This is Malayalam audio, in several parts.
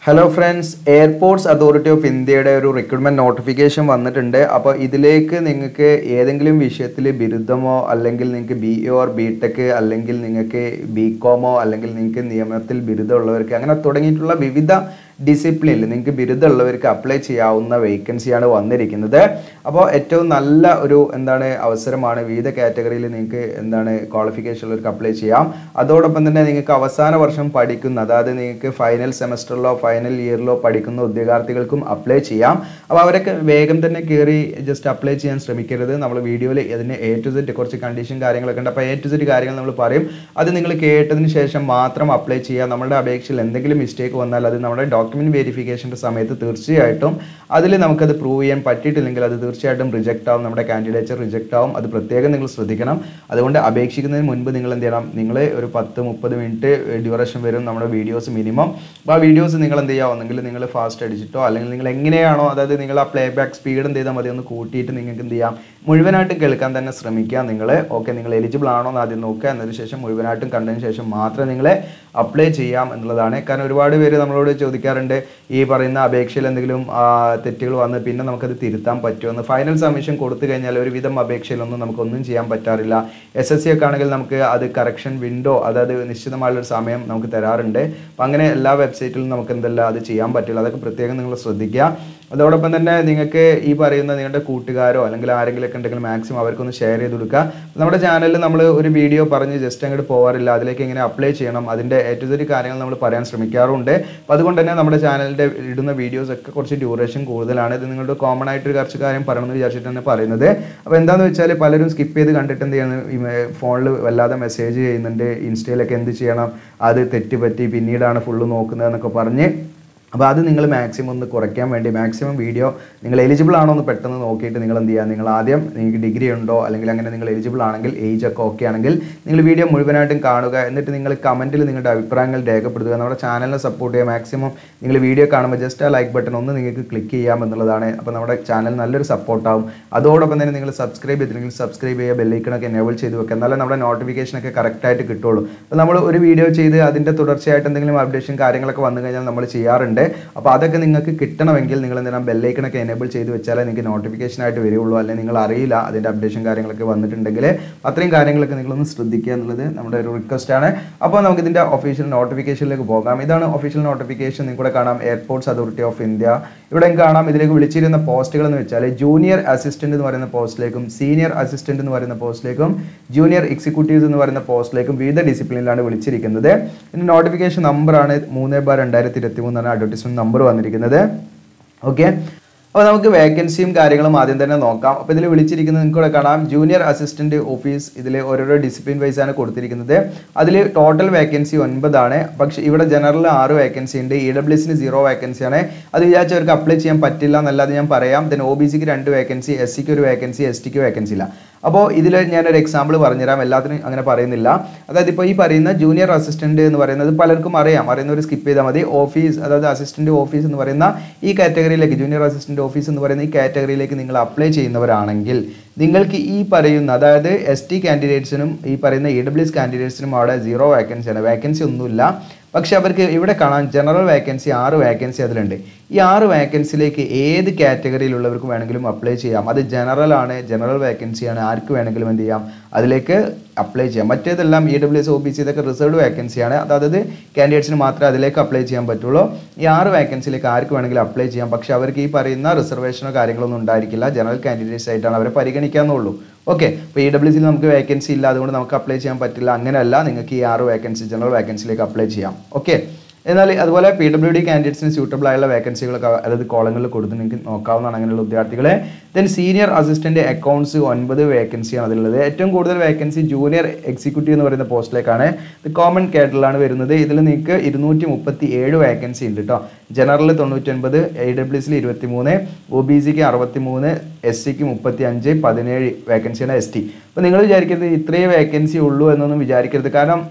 hello friends airports authority of ഇന്ത്യയുടെ ഒരു റിക്രൂട്ട്മെന്റ് നോട്ടിഫിക്കേഷൻ വന്നിട്ടുണ്ട് അപ്പോൾ ഇതിലേക്ക് നിങ്ങൾക്ക് ഏതെങ്കിലും വിഷയത്തിൽ ബിരുദമോ അല്ലെങ്കിൽ നിങ്ങൾക്ക് B A or B tech അല്ലെങ്കിൽ നിങ്ങൾക്ക് ബി കോമോ അല്ലെങ്കിൽ നിങ്ങൾക്ക് നിയമത്തിൽ ബിരുദമുള്ളവർക്ക് അങ്ങനെ തുടങ്ങിയിട്ടുള്ള വിവിധ ഡിസിപ്ലിനിൽ നിങ്ങൾക്ക് ബിരുദമുള്ളവർക്ക് അപ്ലൈ ചെയ്യാവുന്ന വേക്കൻസിയാണ് വന്നിരിക്കുന്നത് അപ്പോൾ ഏറ്റവും നല്ല ഒരു എന്താണ് അവസരമാണ് വിവിധ കാറ്റഗറിയിൽ നിങ്ങൾക്ക് എന്താണ് ക്വാളിഫിക്കേഷൻ ഉള്ളവർക്ക് അപ്ലൈ ചെയ്യാം അതോടൊപ്പം തന്നെ നിങ്ങൾക്ക് അവസാന വർഷം പഠിക്കുന്ന അതായത് നിങ്ങൾക്ക് ഫൈനൽ സെമസ്റ്ററിലോ ഫൈനൽ ഇയറിലോ പഠിക്കുന്ന ഉദ്യോഗാർത്ഥികൾക്കും അപ്ലൈ ചെയ്യാം അപ്പോൾ അവരൊക്കെ വേഗം തന്നെ കയറി ജസ്റ്റ് അപ്ലൈ ചെയ്യാൻ ശ്രമിക്കരുത് നമ്മൾ വീഡിയോയിൽ ഇതിന് എ ടു സെറ്റ് കുറച്ച് കണ്ടീഷൻ കാര്യങ്ങളൊക്കെ ഉണ്ട് അപ്പോൾ എ ടു സെറ്റ് കാര്യങ്ങൾ നമ്മൾ പറയും അത് നിങ്ങൾ കേട്ടതിന് ശേഷം മാത്രം അപ്ലൈ ചെയ്യുക നമ്മുടെ അപേക്ഷയിൽ എന്തെങ്കിലും മിസ്റ്റേക്ക് വന്നാൽ അത് നമ്മുടെ ഡോക്യുമെന്റ് വെരിഫിക്കേഷൻ്റെ സമയത്ത് തീർച്ചയായിട്ടും അതിൽ നമുക്കത് പ്രൂവ് ചെയ്യാൻ പറ്റിയിട്ടില്ലെങ്കിൽ അത് തീർച്ചയായിട്ടും റിജക്റ്റ് ആവും നമ്മുടെ കാൻഡിഡേച്ചർ റിജക്റ്റ് ആവും അത് പ്രത്യേകം നിങ്ങൾ ശ്രദ്ധിക്കണം അതുകൊണ്ട് അപേക്ഷിക്കുന്നതിന് മുൻപ് നിങ്ങൾ എന്ത് ചെയ്യണം നിങ്ങൾ ഒരു പത്ത് മുപ്പത് മിനിറ്റ് ഡ്യൂറേഷൻ വരും നമ്മുടെ വീഡിയോസ് മിനിമം അപ്പോൾ ആ വീഡിയോസ് നിങ്ങൾ എന്ത് ചെയ്യുക ഒന്നെങ്കിൽ നിങ്ങൾ ഫാസ്റ്റ് അടിച്ചിട്ടോ അല്ലെങ്കിൽ നിങ്ങൾ എങ്ങനെയാണോ അതായത് നിങ്ങൾ ആ പ്ലേ ബാക്ക് സ്പീഡ് എന്ത് ചെയ്താൽ മതി ഒന്ന് കൂട്ടിയിട്ട് നിങ്ങൾക്ക് എന്ത് ചെയ്യാം മുഴുവനായിട്ടും കേൾക്കാൻ തന്നെ ശ്രമിക്കുക നിങ്ങൾ ഓക്കെ നിങ്ങൾ എലിജിബിൾ ആണോ എന്ന് ആദ്യം നോക്കുക എന്നതിന് ശേഷം മുഴുവനായിട്ടും കണ്ടതിന് ശേഷം മാത്രം നിങ്ങൾ അപ്ലൈ ചെയ്യാം എന്നുള്ളതാണ് കാരണം ഒരുപാട് പേര് നമ്മളോട് ചോദിക്കാറുണ്ട് ഈ പറയുന്ന അപേക്ഷയിൽ എന്തെങ്കിലും ആ, തെറ്റുകൾ വന്ന് പിന്നെ നമുക്കത് തിരുത്താൻ പറ്റുമെന്ന് ഫൈനൽ സബ്മിഷൻ കൊടുത്തു കഴിഞ്ഞാൽ ഒരുവിധം അപേക്ഷയിലൊന്നും നമുക്കൊന്നും ചെയ്യാൻ പറ്റാറില്ല എസ് എസ് സി ഒക്കെ ആണെങ്കിൽ നമുക്ക് അത് കറക്ഷൻ വിൻഡോ അതായത് നിശ്ചിതമായുള്ളൊരു സമയം നമുക്ക് തരാറുണ്ട് അപ്പം അങ്ങനെ എല്ലാ വെബ്സൈറ്റിലും നമുക്ക് എന്തല്ല അത് ചെയ്യാൻ പറ്റില്ല അതൊക്കെ പ്രത്യേകം നിങ്ങൾ ശ്രദ്ധിക്കുക അതോടൊപ്പം തന്നെ നിങ്ങൾക്ക് ഈ പറയുന്ന നിങ്ങളുടെ കൂട്ടുകാരോ അല്ലെങ്കിൽ ആരെങ്കിലുമൊക്കെ ഉണ്ടെങ്കിൽ മാക്സിമം അവർക്കൊന്ന് ഷെയർ ചെയ്ത് കൊടുക്കുക നമ്മുടെ ചാനലിൽ നമ്മൾ ഒരു വീഡിയോ പറഞ്ഞ് ജസ്റ്റ് അങ്ങോട്ട് പോകാറില്ല അതിലേക്ക് എങ്ങനെ അപ്ലൈ ചെയ്യണം അതിൻ്റെ ഏറ്റവും ചെറിയ കാര്യങ്ങൾ നമ്മൾ പറയാൻ ശ്രമിക്കാറുണ്ട് അപ്പോൾ അതുകൊണ്ട് തന്നെ നമ്മുടെ ചാനലിൻ്റെ ഇടുന്ന വീഡിയോസ് ഒക്കെ കുറച്ച് ഡ്യൂറേഷൻ കൂടുതലാണ് ഇത് നിങ്ങളുടെ കോമൺ ആയിട്ട് കുറച്ച് കാര്യം പറയണമെന്ന് വിചാരിച്ചിട്ടാണ് പറയുന്നത് അപ്പോൾ എന്താണെന്ന് വെച്ചാൽ പലരും സ്കിപ്പ് ചെയ്ത് കണ്ടിട്ട് എന്ത് ചെയ്യണം ഫോണിൽ വല്ലാതെ മെസ്സേജ് ചെയ്യുന്നുണ്ട് ഇൻസ്റ്റയിലൊക്കെ എന്ത് ചെയ്യണം അത് തെറ്റ് പറ്റി പിന്നീടാണ് ഫുള്ള് നോക്കുന്നത് എന്നൊക്കെ പറഞ്ഞ് അപ്പോൾ അത് നിങ്ങൾ മാക്സിമം ഒന്ന് കുറയ്ക്കാൻ വേണ്ടി മാക്സിമം വീഡിയോ നിങ്ങൾ എലിജിബിൾ ആണോ എന്ന് പെട്ടെന്ന് നോക്കിയിട്ട് നിങ്ങൾ എന്ത് ചെയ്യുക നിങ്ങൾ ആദ്യം നിങ്ങൾക്ക് ഡിഗ്രി ഉണ്ടോ അല്ലെങ്കിൽ അങ്ങനെ നിങ്ങൾ എലിജിബിൾ ആണെങ്കിൽ ഏജ് ഒക്കെ ഓക്കെ ആണെങ്കിൽ നിങ്ങൾ വീഡിയോ മുഴുവനായിട്ടും കാണുക എന്നിട്ട് നിങ്ങൾ കമൻറ്റിൽ നിങ്ങളുടെ അഭിപ്രായങ്ങൾ രേഖപ്പെടുത്തുക നമ്മുടെ ചാനലിനെ സപ്പോർട്ട് ചെയ്യുക മാക്സിമം നിങ്ങൾ വീഡിയോ കാണുമ്പോൾ ജസ്റ്റ് ആ ലൈക്ക് ബട്ടൺ ഒന്ന് നിങ്ങൾക്ക് ക്ലിക്ക് ചെയ്യാം എന്നുള്ളതാണ് അപ്പോൾ നമ്മുടെ ചാനൽ നല്ലൊരു സപ്പോർട്ടാവും അതോടൊപ്പം തന്നെ നിങ്ങൾ സബ്സ്ക്രൈബ് ചെയ്തില്ലെങ്കിൽ സബ്സ്ക്രൈബ് ചെയ്യുക ബെല്ലൈക്കണൊക്കെ എനേബിൾ ചെയ്ത് വെക്കുക എന്നാലേ നമ്മുടെ നോട്ടിഫിക്കേഷനൊക്കെ കറക്റ്റായിട്ട് കിട്ടുള്ളൂ അപ്പോൾ നമ്മൾ ഒരു വീഡിയോ ചെയ്ത് അതിൻ്റെ തുടർച്ചയായിട്ട് എന്തെങ്കിലും അപ്ഡേഷൻ കാര്യങ്ങളൊക്കെ വന്നു കഴിഞ്ഞാൽ നമ്മൾ ചെയ്യാറുണ്ട് അപ്പോൾ അതൊക്കെ നിങ്ങൾക്ക് കിട്ടണമെങ്കിൽ നിങ്ങൾ എന്തിനാണ് ബെല്ലൈക്കണൊക്കെ എനേബിൾ ചെയ്ത് വെച്ചാലേ നിങ്ങൾക്ക് നോട്ടിഫിക്കേഷൻ ആയിട്ട് വരികയുള്ളൂ അല്ലെങ്കിൽ നിങ്ങൾ അറിയില്ല അതിൻ്റെ അപ്ഡേഷൻ കാര്യങ്ങളൊക്കെ വന്നിട്ടുണ്ടെങ്കിൽ അത്രയും കാര്യങ്ങളൊക്കെ നിങ്ങളൊന്ന് ശ്രദ്ധിക്കുക എന്നുള്ളത് നമ്മുടെ ഒരു റിക്വസ്റ്റ് ആണ് അപ്പോൾ നമുക്ക് ഇതിൻ്റെ ഒഫീഷ്യൽ നോട്ടിഫിക്കേഷനിലേക്ക് പോകാം ഇതാണ് ഒഫീഷ്യൽ നോട്ടിഫിക്കേഷൻ നിങ്ങൾക്ക് കാണാം എയർപോർട്ട്സ് അതോറിറ്റി ഓഫ് ഇന്ത്യ ഇവിടെ കാണാം ഇതിലേക്ക് വിളിച്ചിരുന്ന പോസ്റ്റുകൾ എന്ന് വെച്ചാൽ ജൂനിയർ അസിസ്റ്റന്റ് എന്ന് പറയുന്ന പോസ്റ്റിലേക്കും സീനിയർ അസിസ്റ്റന്റ് എന്ന് പറയുന്ന പോസ്റ്റിലേക്കും ജൂനിയർ എക്സിക്യൂട്ടീവ് എന്ന് പറയുന്ന പോസ്റ്റിലേക്കും വിവിധ ഡിസിപ്ലിനിലാണ് വിളിച്ചിരിക്കുന്നത് ഇതിന്റെ നോട്ടിഫിക്കേഷൻ നമ്പറാണ് മൂന്ന് ബാർ രണ്ടായിരത്തി ഇരുപത്തി മൂന്നാണ് അഡ്വർടൈസ്മെന്റ് നമ്പർ വന്നിരിക്കുന്നത് ഓക്കെ അപ്പോൾ നമുക്ക് വേക്കൻസിയും കാര്യങ്ങളും ആദ്യം തന്നെ നോക്കാം അപ്പോൾ ഇതിൽ വിളിച്ചിരിക്കുന്നത് നിങ്ങൾക്ക് ഇവിടെ കാണാം ജൂനിയർ അസിസ്റ്റന്റ് ഓഫീസ് ഇതിൽ ഓരോരോ ഡിസിപ്ലിൻ വൈസ് ആണ് കൊടുത്തിരിക്കുന്നത് അതിൽ ടോട്ടൽ വേക്കൻസി ഒൻപതാണ് പക്ഷേ ഇവിടെ ജനറൽ ആറ് വേക്കൻസി ഉണ്ട് ഇ ഡബ്ല്യു എസിന് സീറോ വേക്കൻസി ആണ് അത് വിചാരിച്ചവർക്ക് അപ്ലൈ ചെയ്യാൻ പറ്റില്ല എന്നല്ലാതെ ഞാൻ പറയാം ദെൻ ഒ ബി സിക്ക് രണ്ട് വേക്കൻസി എസ് സിക്ക് ഒരു വേക്കൻസി എസ് ടിക്ക് വേക്കൻസി ഇല്ല അപ്പോൾ ഇതിൽ ഞാനൊരു എക്സാമ്പിൾ പറഞ്ഞുതരാം എല്ലാത്തിനും അങ്ങനെ പറയുന്നില്ല അതായത് ഇപ്പോൾ ഈ പറയുന്ന ജൂനിയർ അസിസ്റ്റന്റ് എന്ന് പറയുന്നത് പലർക്കും അറിയാം അറിയുന്നവർ സ്കിപ്പ് ചെയ്താൽ മതി ഓഫീസ് അതായത് അസിസ്റ്റന്റ് ഓഫീസ് എന്ന് പറയുന്ന ഈ കാറ്റഗറിയിലേക്ക് ജൂനിയർ അസിസ്റ്റന്റ് ഓഫീസ് എന്ന് പറയുന്ന ഈ കാറ്റഗറിയിലേക്ക് നിങ്ങൾ അപ്ലൈ ചെയ്യുന്നവരാണെങ്കിൽ നിങ്ങൾക്ക് ഈ പറയുന്ന അതായത് എസ് ടി കാൻഡിഡേറ്റ്സിനും ഈ പറയുന്ന ഇ ഡബ്ല്യു എസ് കാൻഡിഡേറ്റ്സിനും അവിടെ സീറോ വേക്കൻസിയാണ് വേക്കൻസി ഒന്നുമില്ല പക്ഷെ അവർക്ക് ഇവിടെ കാണാൻ ജനറൽ വേക്കൻസി ആറ് വേക്കൻസി അതിലുണ്ട് ഈ ആറ് വേക്കൻസിയിലേക്ക് ഏത് കാറ്റഗറിയിലുള്ളവർക്ക് വേണമെങ്കിലും അപ്ലൈ ചെയ്യാം അത് ജനറൽ ആണ് ജനറൽ വേക്കൻസിയാണ് ആർക്ക് വേണമെങ്കിലും എന്ത് ചെയ്യാം അതിലേക്ക് അപ്ലൈ ചെയ്യാം മറ്റേതെല്ലാം E W S O B C ഇതൊക്കെ റിസർവ്ഡ് വേക്കൻസിയാണ് അതായത് കാൻഡിഡേറ്റ്സിന് മാത്രമേ അതിലേക്ക് അപ്ലൈ ചെയ്യാൻ പറ്റുള്ളൂ ഈ ആറ് വേക്കൻസിയിലേക്ക് ആർക്ക് വേണമെങ്കിലും അപ്ലൈ ചെയ്യാം പക്ഷേ അവർക്ക് ഈ പറയുന്ന റിസർവേഷനോ കാര്യങ്ങളൊന്നും ഉണ്ടായിരിക്കില്ല ജനറൽ കാൻഡിഡേറ്റ്സ് ആയിട്ടാണ് അവരെ പരിഗണിക്കാന്നുള്ളൂ ഓക്കെ ഇപ്പോൾ ഇ ഡബ്ല്യു സിയിൽ നമുക്ക് വേക്കൻസി ഇല്ല അതുകൊണ്ട് നമുക്ക് അപ്ലൈ ചെയ്യാൻ പറ്റില്ല അങ്ങനെയല്ല നിങ്ങൾക്ക് ഈ ആറ് വേക്കൻസി ജനറൽ വേക്കൻസിയിലേക്ക് അപ്ലൈ ചെയ്യാം ഓക്കെ എന്നാൽ അതുപോലെ പി ഡബ്ല്യു ഡി കാൻഡിഡേറ്റ്സിന് സ്യൂട്ടബിൾ ആയുള്ള വേക്കൻസികളൊക്കെ അതായത് കോളങ്ങളിൽ കൊടുത്ത് നിങ്ങൾക്ക് നോക്കാവുന്നതാണ് അങ്ങനെയുള്ള വിദ്യാർത്ഥികളെ ദെൻ സീനിയർ അസിസ്റ്റന്റ് അക്കൗണ്ട്സ് ഒൻപത് വേക്കൻസിയാണ് അതിലുള്ളത് ഏറ്റവും കൂടുതൽ വേക്കൻസി ജൂനിയർ എക്സിക്യൂട്ടീവ് എന്ന് പറയുന്ന പോസ്റ്റിലേക്കാണ് ഇത് കോമൺ കാറ്ററിലാണ് വരുന്നത് ഇതിൽ നിങ്ങൾക്ക് ഇരുന്നൂറ്റി മുപ്പത്തി ഏഴ് വേക്കൻസി ഉണ്ട് കേട്ടോ ജനറൽ തൊണ്ണൂറ്റൊൻപത് എ ഡബ്ല്യു സിയിൽ ഇരുപത്തി മൂന്ന് ഒ ബി സിക്ക് അറുപത്തി മൂന്ന് എസ് സിക്ക് മുപ്പത്തി അഞ്ച് പതിനേഴ് വേക്കൻസിയാണ് എസ് ടി അപ്പോൾ നിങ്ങൾ വിചാരിക്കരുത് ഇത്രയും വേക്കൻസി ഉള്ളൂ എന്നൊന്നും വിചാരിക്കരുത് കാരണം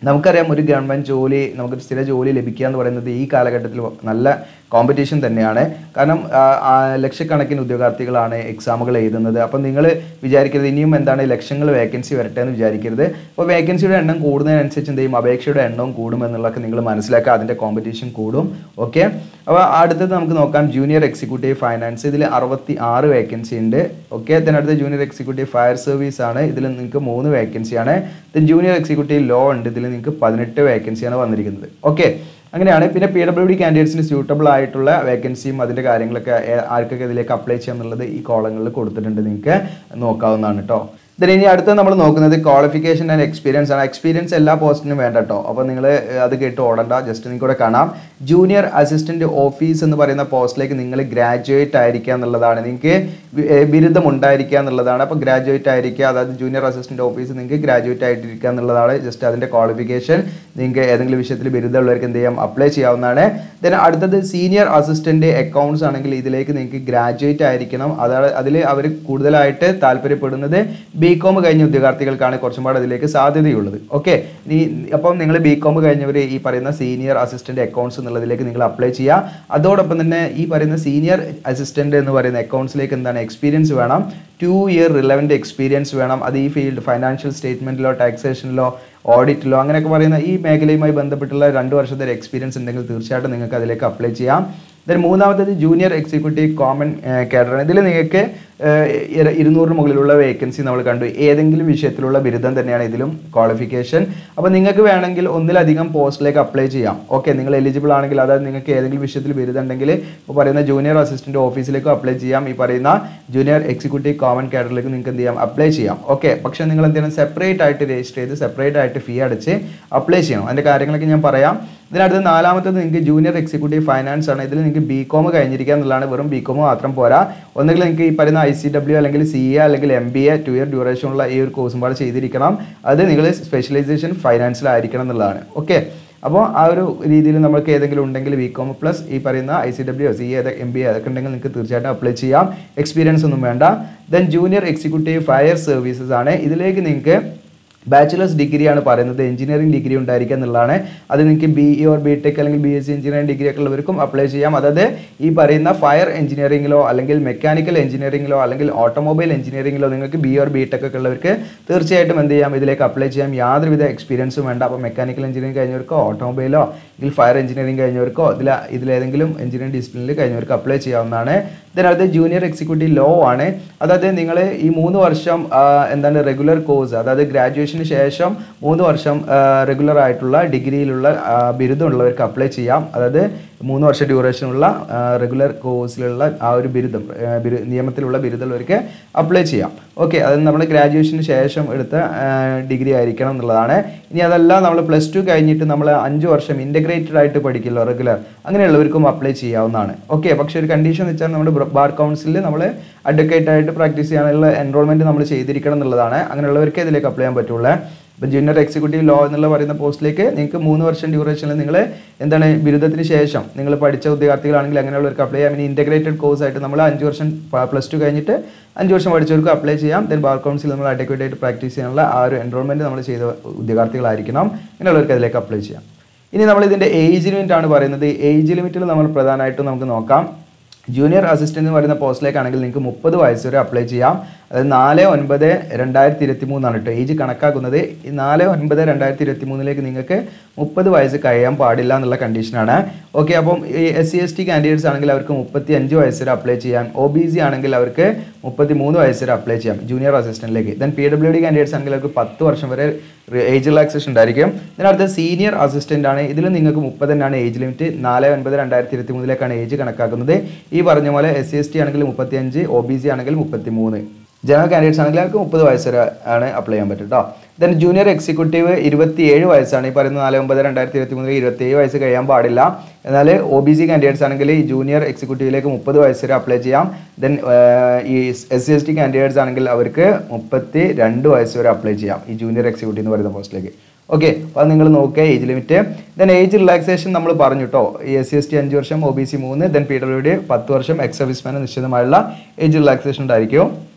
നമുക്കറിയാം ഒരു ഗവൺമെൻറ് ജോലി നമുക്കൊരു സ്ഥിര ജോലി ലഭിക്കുക എന്ന് പറയുന്നത് ഈ കാലഘട്ടത്തിൽ നല്ല കോമ്പറ്റീഷൻ തന്നെയാണ് കാരണം ആ, ആ, ലക്ഷക്കണക്കിന് ഉദ്യോഗാർത്ഥികളാണ് എക്സാമുകൾ എഴുതുന്നത് അപ്പം നിങ്ങൾ വിചാരിക്കരുത് ഇനിയും എന്താണ് ലക്ഷങ്ങൾ വേക്കൻസി വരട്ടെ എന്ന് വിചാരിക്കരുത് അപ്പോൾ വേക്കൻസിയുടെ എണ്ണം കൂടുന്നതിനനുസരിച്ച് എന്ത് ചെയ്യും അപേക്ഷയുടെ എണ്ണവും കൂടും എന്നുള്ളതൊക്കെ നിങ്ങൾ മനസ്സിലാക്കുക അതിൻ്റെ കോമ്പറ്റീഷൻ കൂടും ഓക്കെ അപ്പോൾ അടുത്തത് നമുക്ക് നോക്കാം ജൂനിയർ എക്സിക്യൂട്ടീവ് ഫൈനാൻസ് ഇതിൽ അറുപത്തി ആറ് വേക്കൻസി ഉണ്ട് ഓക്കെ അടുത്ത ജൂനിയർ എക്സിക്യൂട്ടീവ് ഫയർ സർവീസ് ആണ് ഇതിൽ നിങ്ങൾക്ക് മൂന്ന് വേക്കൻസിയാണ് ദെൻ ജൂനിയർ എക്സിക്യൂട്ടീവ് ലോ ഉണ്ട് ഇതിൽ നിങ്ങൾക്ക് പതിനെട്ട് വേക്കൻസിയാണ് വന്നിരിക്കുന്നത് ഓക്കെ അങ്ങനെയാണ് പിന്നെ പി ഡബ്ല്യു ഡി കാൻഡിഡേറ്റ്സിന് സ്യൂട്ടബിൾ ആയിട്ടുള്ള വേക്കൻസിയും അതിൻ്റെ കാര്യങ്ങളൊക്കെ ഏ- ആർക്കൊക്കെ ഇതിലേക്ക് അപ്ലൈ ചെയ്യാം എന്നുള്ളത് ഈ കോളങ്ങളിൽ കൊടുത്തിട്ടുണ്ട് നിങ്ങൾക്ക് നോക്കാവുന്നതാണ് കേട്ടോ then ഇനി അടുത്ത നമ്മൾ നോക്കുന്നത് ക്വാളിഫിക്കേഷൻ ആൻഡ് എക്സ്പീരിയൻസ് ആണ് എക്സ്പീരിയൻസ് എല്ലാ പോസ്റ്റിനും വേണ്ട കേട്ടോ അപ്പോൾ നിങ്ങൾ അത് കേട്ട് ഓടണ്ട ജസ്റ്റ് നിങ്ങൾക്ക് ഇവിടെ കാണാം ജൂനിയർ അസിസ്റ്റന്റ് ഓഫീസ് എന്ന് പറയുന്ന പോസ്റ്റിലേക്ക് നിങ്ങൾ ഗ്രാജുവേറ്റ് ആയിരിക്കുക എന്നുള്ളതാണ് നിങ്ങൾക്ക് വി- ഏ, ബിരുദം ഉണ്ടായിരിക്കുക എന്നുള്ളതാണ് അപ്പോൾ ഗ്രാജുവേറ്റ് ആയിരിക്കുക അതായത് ജൂനിയർ അസിസ്റ്റന്റ് ഓഫീസ് നിങ്ങൾക്ക് ഗ്രാജുവേറ്റ് ആയിട്ടിരിക്കുക എന്നുള്ളതാണ് ജസ്റ്റ് അതിൻ്റെ ക്വാളിഫിക്കേഷൻ നിങ്ങൾക്ക് ഏതെങ്കിലും വിഷയത്തിൽ ബിരുദമുള്ളവർക്ക് എന്ത് ചെയ്യാം അപ്ലൈ ചെയ്യാവുന്നതാണ് ദെൻ അടുത്തത് സീനിയർ അസിസ്റ്റന്റ് അക്കൗണ്ട്സ് ആണെങ്കിൽ ഇതിലേക്ക് നിങ്ങൾക്ക് ഗ്രാജുവേറ്റ് ആയിരിക്കണം അതാണ് അതിൽ അവർ കൂടുതലായിട്ട് താല്പര്യപ്പെടുന്നത് ബി കോം കഴിഞ്ഞ ഉദ്യോഗാർത്ഥികൾക്കാണ് കുറച്ചും പാടെ അതിലേക്ക് സാധ്യതയുള്ളത് ഓക്കെ ഇനി അപ്പം നിങ്ങൾ ബി കോം കഴിഞ്ഞവർ ഈ പറയുന്ന സീനിയർ അസിസ്റ്റന്റ് അക്കൗണ്ട്സ് എന്നുള്ളതിലേക്ക് നിങ്ങൾ അപ്ലൈ ചെയ്യുക അതോടൊപ്പം തന്നെ ഈ പറയുന്ന സീനിയർ അസിസ്റ്റന്റ് എന്ന് പറയുന്ന അക്കൗണ്ട്സിലേക്ക് എന്താണ് എക്സ്പീരിയൻസ് വേണം ടു ഇയർ റിലവൻറ്റ് എക്സ്പീരിയൻസ് വേണം അത് ഈ ഫീൽഡ് ഫൈനാൻഷ്യൽ സ്റ്റേറ്റ്മെൻറ്റിലോ ടാക്സേഷനിലോ ഓഡിറ്റിലോ അങ്ങനെയൊക്കെ പറയുന്ന ഈ മേഖലയുമായി ബന്ധപ്പെട്ടുള്ള രണ്ട് വർഷത്തെ ഒരു എക്സ്പീരിയൻസ് ഉണ്ടെങ്കിൽ തീർച്ചയായിട്ടും നിങ്ങൾക്ക് അതിലേക്ക് അപ്ലൈ ചെയ്യാം ദെൻ മൂന്നാമത്തേത് ജൂനിയർ എക്സിക്യൂട്ടീവ് കോമൺ കാഡറാണ് ഇതിൽ നിങ്ങൾക്ക് ഏഹ്, ഇര- ഇരുന്നൂറിന് മുകളിലുള്ള വേക്കൻസി നമ്മൾ കണ്ടു ഏതെങ്കിലും വിഷയത്തിലുള്ള ബിരുദം തന്നെയാണ് ഇതിലും ക്വാളിഫിക്കേഷൻ അപ്പോൾ നിങ്ങൾക്ക് വേണമെങ്കിൽ ഒന്നിലധികം പോസ്റ്റിലേക്ക് അപ്ലൈ ചെയ്യാം ഓക്കെ നിങ്ങൾ എലിജിബിൾ ആണെങ്കിൽ അതായത് നിങ്ങൾക്ക് ഏതെങ്കിലും വിഷയത്തിൽ ബിരുദം ഉണ്ടെങ്കിൽ ഇപ്പോൾ പറയുന്ന ജൂനിയർ അസിസ്റ്റന്റ് ഓഫീസിലേക്കും അപ്ലൈ ചെയ്യാം ഈ പറയുന്ന ജൂനിയർ എക്സിക്യൂട്ടീവ് കോമൺ കാഡറിലേക്ക് നിങ്ങൾക്ക് എന്ത് ചെയ്യാം അപ്ലൈ ചെയ്യാം ഓക്കെ പക്ഷേ നിങ്ങൾ എന്ത് ചെയ്യണം സെപ്പറേറ്റ് ആയിട്ട് രജിസ്റ്റർ ചെയ്ത് സെപ്പറേറ്റ് ആയിട്ട് ഫീ അടച്ച് അപ്ലൈ ചെയ്യണം അതിൻ്റെ കാര്യങ്ങളൊക്കെ ഞാൻ പറയാം ഇതിനടുത്ത് നാലാമത്തത് നിങ്ങൾക്ക് ജൂനിയർ എക്സിക്യൂട്ടീവ് ഫൈനാൻസ് ആണ് ഇതിൽ നിങ്ങൾക്ക് ബി കോം കഴിഞ്ഞിരിക്കുക എന്നുള്ളതാണ് വെറും ബി കോം മാത്രം പോരാ ഒന്നുകിൽ നിങ്ങൾക്ക് ഈ പറയുന്ന ഐ സി ഡബ്ല്യു അല്ലെങ്കിൽ സി എ അല്ലെങ്കിൽ M B A two year duration ഉള്ള ഈ ഒരു കോഴ്സും പാടെ ചെയ്തിരിക്കണം അത് നിങ്ങൾ സ്പെഷ്യലൈസേഷൻ ഫൈനാൻസിലായിരിക്കണം എന്നുള്ളതാണ് ഓക്കെ അപ്പോൾ ആ ഒരു രീതിയിൽ നമുക്ക് ഏതെങ്കിലും ഉണ്ടെങ്കിൽ ബി കോം പ്ലസ് ഈ പറയുന്ന I C W C A M B A അതൊക്കെ ഉണ്ടെങ്കിൽ നിങ്ങൾക്ക് തീർച്ചയായിട്ടും അപ്ലൈ ചെയ്യാം എക്സ്പീരിയൻസ് ഒന്നും വേണ്ട then junior executive fire services ആണ് ഇതിലേക്ക് നിങ്ങൾക്ക് ബാച്ചിലേഴ്സ് ഡിഗ്രിയാണ് പറയുന്നത് എഞ്ചിനീയറിംഗ് ഡിഗ്രി ഉണ്ടായിരിക്കുക എന്നുള്ളതാണ് അത് നിങ്ങൾക്ക് B E or B tech അല്ലെങ്കിൽ B S C engineering degree ഒക്കെ ഉള്ളവർക്കും അപ്ലൈ ചെയ്യാം അതായത് ഈ പറയുന്ന ഫയർ എഞ്ചിനീയറിംഗിലോ അല്ലെങ്കിൽ മെക്കാനിക്കൽ എഞ്ചിനീയറിംഗിലോ അല്ലെങ്കിൽ ഓട്ടോമൊബൈൽ എഞ്ചിനീയറിംഗിലോ നിങ്ങൾക്ക് ബി ഓർ ബി ടെക് ഒക്കെ ഉള്ളവർക്ക് തീർച്ചയായിട്ടും എന്ത് ചെയ്യാം ഇതിലേക്ക് അപ്ലൈ ചെയ്യാം യാതൊരുവിധ എക്സ്പീരിയൻസും വേണ്ട അപ്പോൾ മെക്കാനിക്കൽ എഞ്ചിനീയറിംഗ് കഴിഞ്ഞവർക്കോ ഓട്ടോമൊബൈലോ അല്ലെങ്കിൽ ഫയർ എഞ്ചിനീയറിംഗ് കഴിഞ്ഞവർക്കോ ഇതിൽ ഇതിലേതെങ്കിലും എഞ്ചിനീയറിംഗ് ഡിസിപ്ലിനിൽ കഴിഞ്ഞവർക്ക് അപ്ലൈ ചെയ്യാവുന്നതാണ് ഇതിനകത്ത് ജൂനിയർ എക്സിക്യൂട്ടീവ് ലോ ആണ് അതായത് നിങ്ങൾ ഈ മൂന്ന് വർഷം ആ, എന്താണ് റെഗുലർ കോഴ്സ് അതായത് ഗ്രാജുവേഷന് ശേഷം മൂന്ന് വർഷം റെഗുലർ ആയിട്ടുള്ള ഡിഗ്രിയിലുള്ള ആ, ബിരുദമുള്ളവർക്ക് അപ്ലൈ ചെയ്യാം അതായത് മൂന്ന് വർഷം ഡ്യൂറേഷനുള്ള റെഗുലർ കോഴ്സിലുള്ള ആ ഒരു ബിരുദം ആ, ബിരു- നിയമത്തിലുള്ള ബിരുദമുള്ളവർക്ക് അപ്ലൈ ചെയ്യാം ഓക്കെ അത് നമ്മൾ ഗ്രാജുവേഷന് ശേഷം എടുത്ത ഡിഗ്രി ആയിരിക്കണം എന്നുള്ളതാണ് ഇനി അതല്ല നമ്മൾ പ്ലസ് ടു കഴിഞ്ഞിട്ട് നമ്മൾ അഞ്ച് വർഷം ഇൻ്റഗ്രേറ്റഡ് ആയിട്ട് പഠിക്കില്ലോ റെഗുലർ അങ്ങനെയുള്ളവർക്കും അപ്ലൈ ചെയ്യാവുന്നതാണ് ഓക്കെ പക്ഷേ ഒരു കണ്ടീഷൻ എന്ന് വെച്ചാൽ നമ്മുടെ ബാർ കൗൺസിലിൽ നമ്മൾ അഡ്വക്കേറ്റ് ആയിട്ട് പ്രാക്ടീസ് ചെയ്യാനുള്ള എൻറോൾമെൻറ്റ് നമ്മൾ ചെയ്തിരിക്കണം എന്നുള്ളതാണ് അങ്ങനെയുള്ളവർക്ക് ഇതിലേക്ക് അപ്ലൈ ചെയ്യാൻ പറ്റുള്ളൂ ഇപ്പം ജൂനിയർ എക്സിക്യൂട്ടീവ് ലോ എന്നുള്ള പറയുന്ന പോസ്റ്റിലേക്ക് നിങ്ങൾക്ക് മൂന്ന് വർഷം ഡ്യൂറേഷനിൽ നിങ്ങൾ എന്താണ് ബിരുദത്തിന് ശേഷം നിങ്ങൾ പഠിച്ച ഉദ്യോഗാർത്ഥികളാണെങ്കിൽ അങ്ങനെയുള്ളവർക്ക് അപ്ലൈ ചെയ്യാം ഇനി ഇൻ്റഗ്രേറ്റഡ് കോഴ്സ് ആയിട്ട് നമ്മൾ അഞ്ച് വർഷം പ്ലസ് ടു കഴിഞ്ഞിട്ട് അഞ്ച് വർഷം പഠിച്ചവർക്ക് അപ്ലൈ ചെയ്യാം ദെൻ ബാർ കൗൺസിൽ നമ്മൾ അഡ്വക്കേറ്റ് ആയിട്ട് പ്രാക്ടീസ് ചെയ്യാനുള്ള ആ ഒരു എൻറോൾമെൻറ്റ് നമ്മൾ ചെയ്ത ഉദ്യോഗാർത്ഥികളായിരിക്കണം അങ്ങനെയുള്ളവർക്ക് അതിലേക്ക് അപ്ലൈ ചെയ്യാം ഇനി നമ്മൾ ഇതിൻ്റെ ഏജ് ലിമിറ്റ് ആണ് പറയുന്നത് ഏജ് ലിമിറ്റിൽ നമ്മൾ പ്രധാനമായിട്ടും നമുക്ക് നോക്കാം ജൂനിയർ അസിസ്റ്റന്റ് എന്ന് പറയുന്ന പോസ്റ്റിലേക്കാണെങ്കിൽ നിങ്ങൾക്ക് മുപ്പത് വയസ്സ് വരെ അപ്ലൈ ചെയ്യാം അതായത് നാല് ഒൻപത് രണ്ടായിരത്തി ഇരുപത്തി മൂന്നാണ് കേട്ടോ ഏജ് കണക്കാക്കുന്നത് ഈ നാല് ഒൻപത് രണ്ടായിരത്തി ഇരുപത്തി മൂന്നിലേക്ക് നിങ്ങൾക്ക് മുപ്പത് വയസ്സ് കഴിയാൻ പാടില്ല എന്നുള്ള കണ്ടീഷനാണ് ഓക്കെ അപ്പം ഈ S C S T candidates ആണെങ്കിൽ അവർക്ക് മുപ്പത്തി അഞ്ച് വയസ്സ് വരെ അപ്ലൈ ചെയ്യാം ഒ ബി സി ആണെങ്കിൽ അവർക്ക് മുപ്പത്തി മൂന്ന് വയസ്സ് വരെ അപ്ലൈ ചെയ്യാം ജൂനിയർ അസിസ്റ്റന്റിലേക്ക് then P W D candidates ആണെങ്കിൽ അവർക്ക് പത്ത് വർഷം വരെ ഏജ് റിലാക്സേഷൻ ഉണ്ടായിരിക്കും ഇതിനടുത്ത് സീനിയർ അസിസ്റ്റന്റ് ആണ് ഇതിൽ നിങ്ങൾക്ക് മുപ്പത് തന്നെയാണ് ഏജ് ലിമിറ്റ് നാല് ഒൻപത് രണ്ടായിരത്തി ഇരുപത്തി മൂന്നിലേക്കാണ് ഏജ് കണക്കാക്കുന്നത് ഈ പറഞ്ഞ പോലെ എസ് സി എസ് ടി ആണെങ്കിൽ മുപ്പത്തി അഞ്ച് ഒ ബി സി ആണെങ്കിൽ മുപ്പത്തി മൂന്ന് ജനറൽ കാൻഡിഡേറ്റ്സ് ആണെങ്കിൽ അവർക്ക് മുപ്പത് വയസ്സ് വരെ ആണ് അപ്ലൈ ചെയ്യാൻ പറ്റും കേട്ടോ ദെൻ ജൂനിയർ എക്സിക്യൂട്ടീവ് ഇരുപത്തിയേഴ് വയസ്സാണ് ഈ പറയുന്ന നാല് ഒമ്പത് രണ്ടായിരത്തി ഇരുപത്തി മൂന്നിൽ ഇരുപത്തിയേഴ് വയസ്സ് കഴിയാൻ പാടില്ല എന്നാൽ ഒ ബി സി കാൻഡിഡേറ്റ്സ് ആണെങ്കിൽ ഈ ജൂനിയർ എക്സിക്യൂട്ടീവിലേക്ക് മുപ്പത് വയസ്സ് വരെ അപ്ലൈ ചെയ്യാം ദെൻ ഈ S C S T candidates ആണെങ്കിൽ അവർക്ക് മുപ്പത്തി രണ്ട് വയസ്സ് വരെ അപ്ലൈ ചെയ്യാം ഈ ജൂനിയർ എക്സിക്യൂട്ടീവ് എന്ന് പറയുന്ന പോസ്റ്റിലേക്ക് ഓക്കെ അപ്പോൾ നിങ്ങൾ നോക്കുക age limit then age relaxation നമ്മൾ പറഞ്ഞു കേട്ടോ ഈ എസ് സി എസ് ടി അഞ്ച് വർഷം ഒ ബി സി മൂന്ന് ദെൻ പി ഡബ്ല്യു ഡി പത്ത് വർഷം എക്സ് സർവീസ്മാന് നിശ്ചിതമായുള്ള ഏജ് റിലാക്സേഷൻ ഉണ്ടായിരിക്കും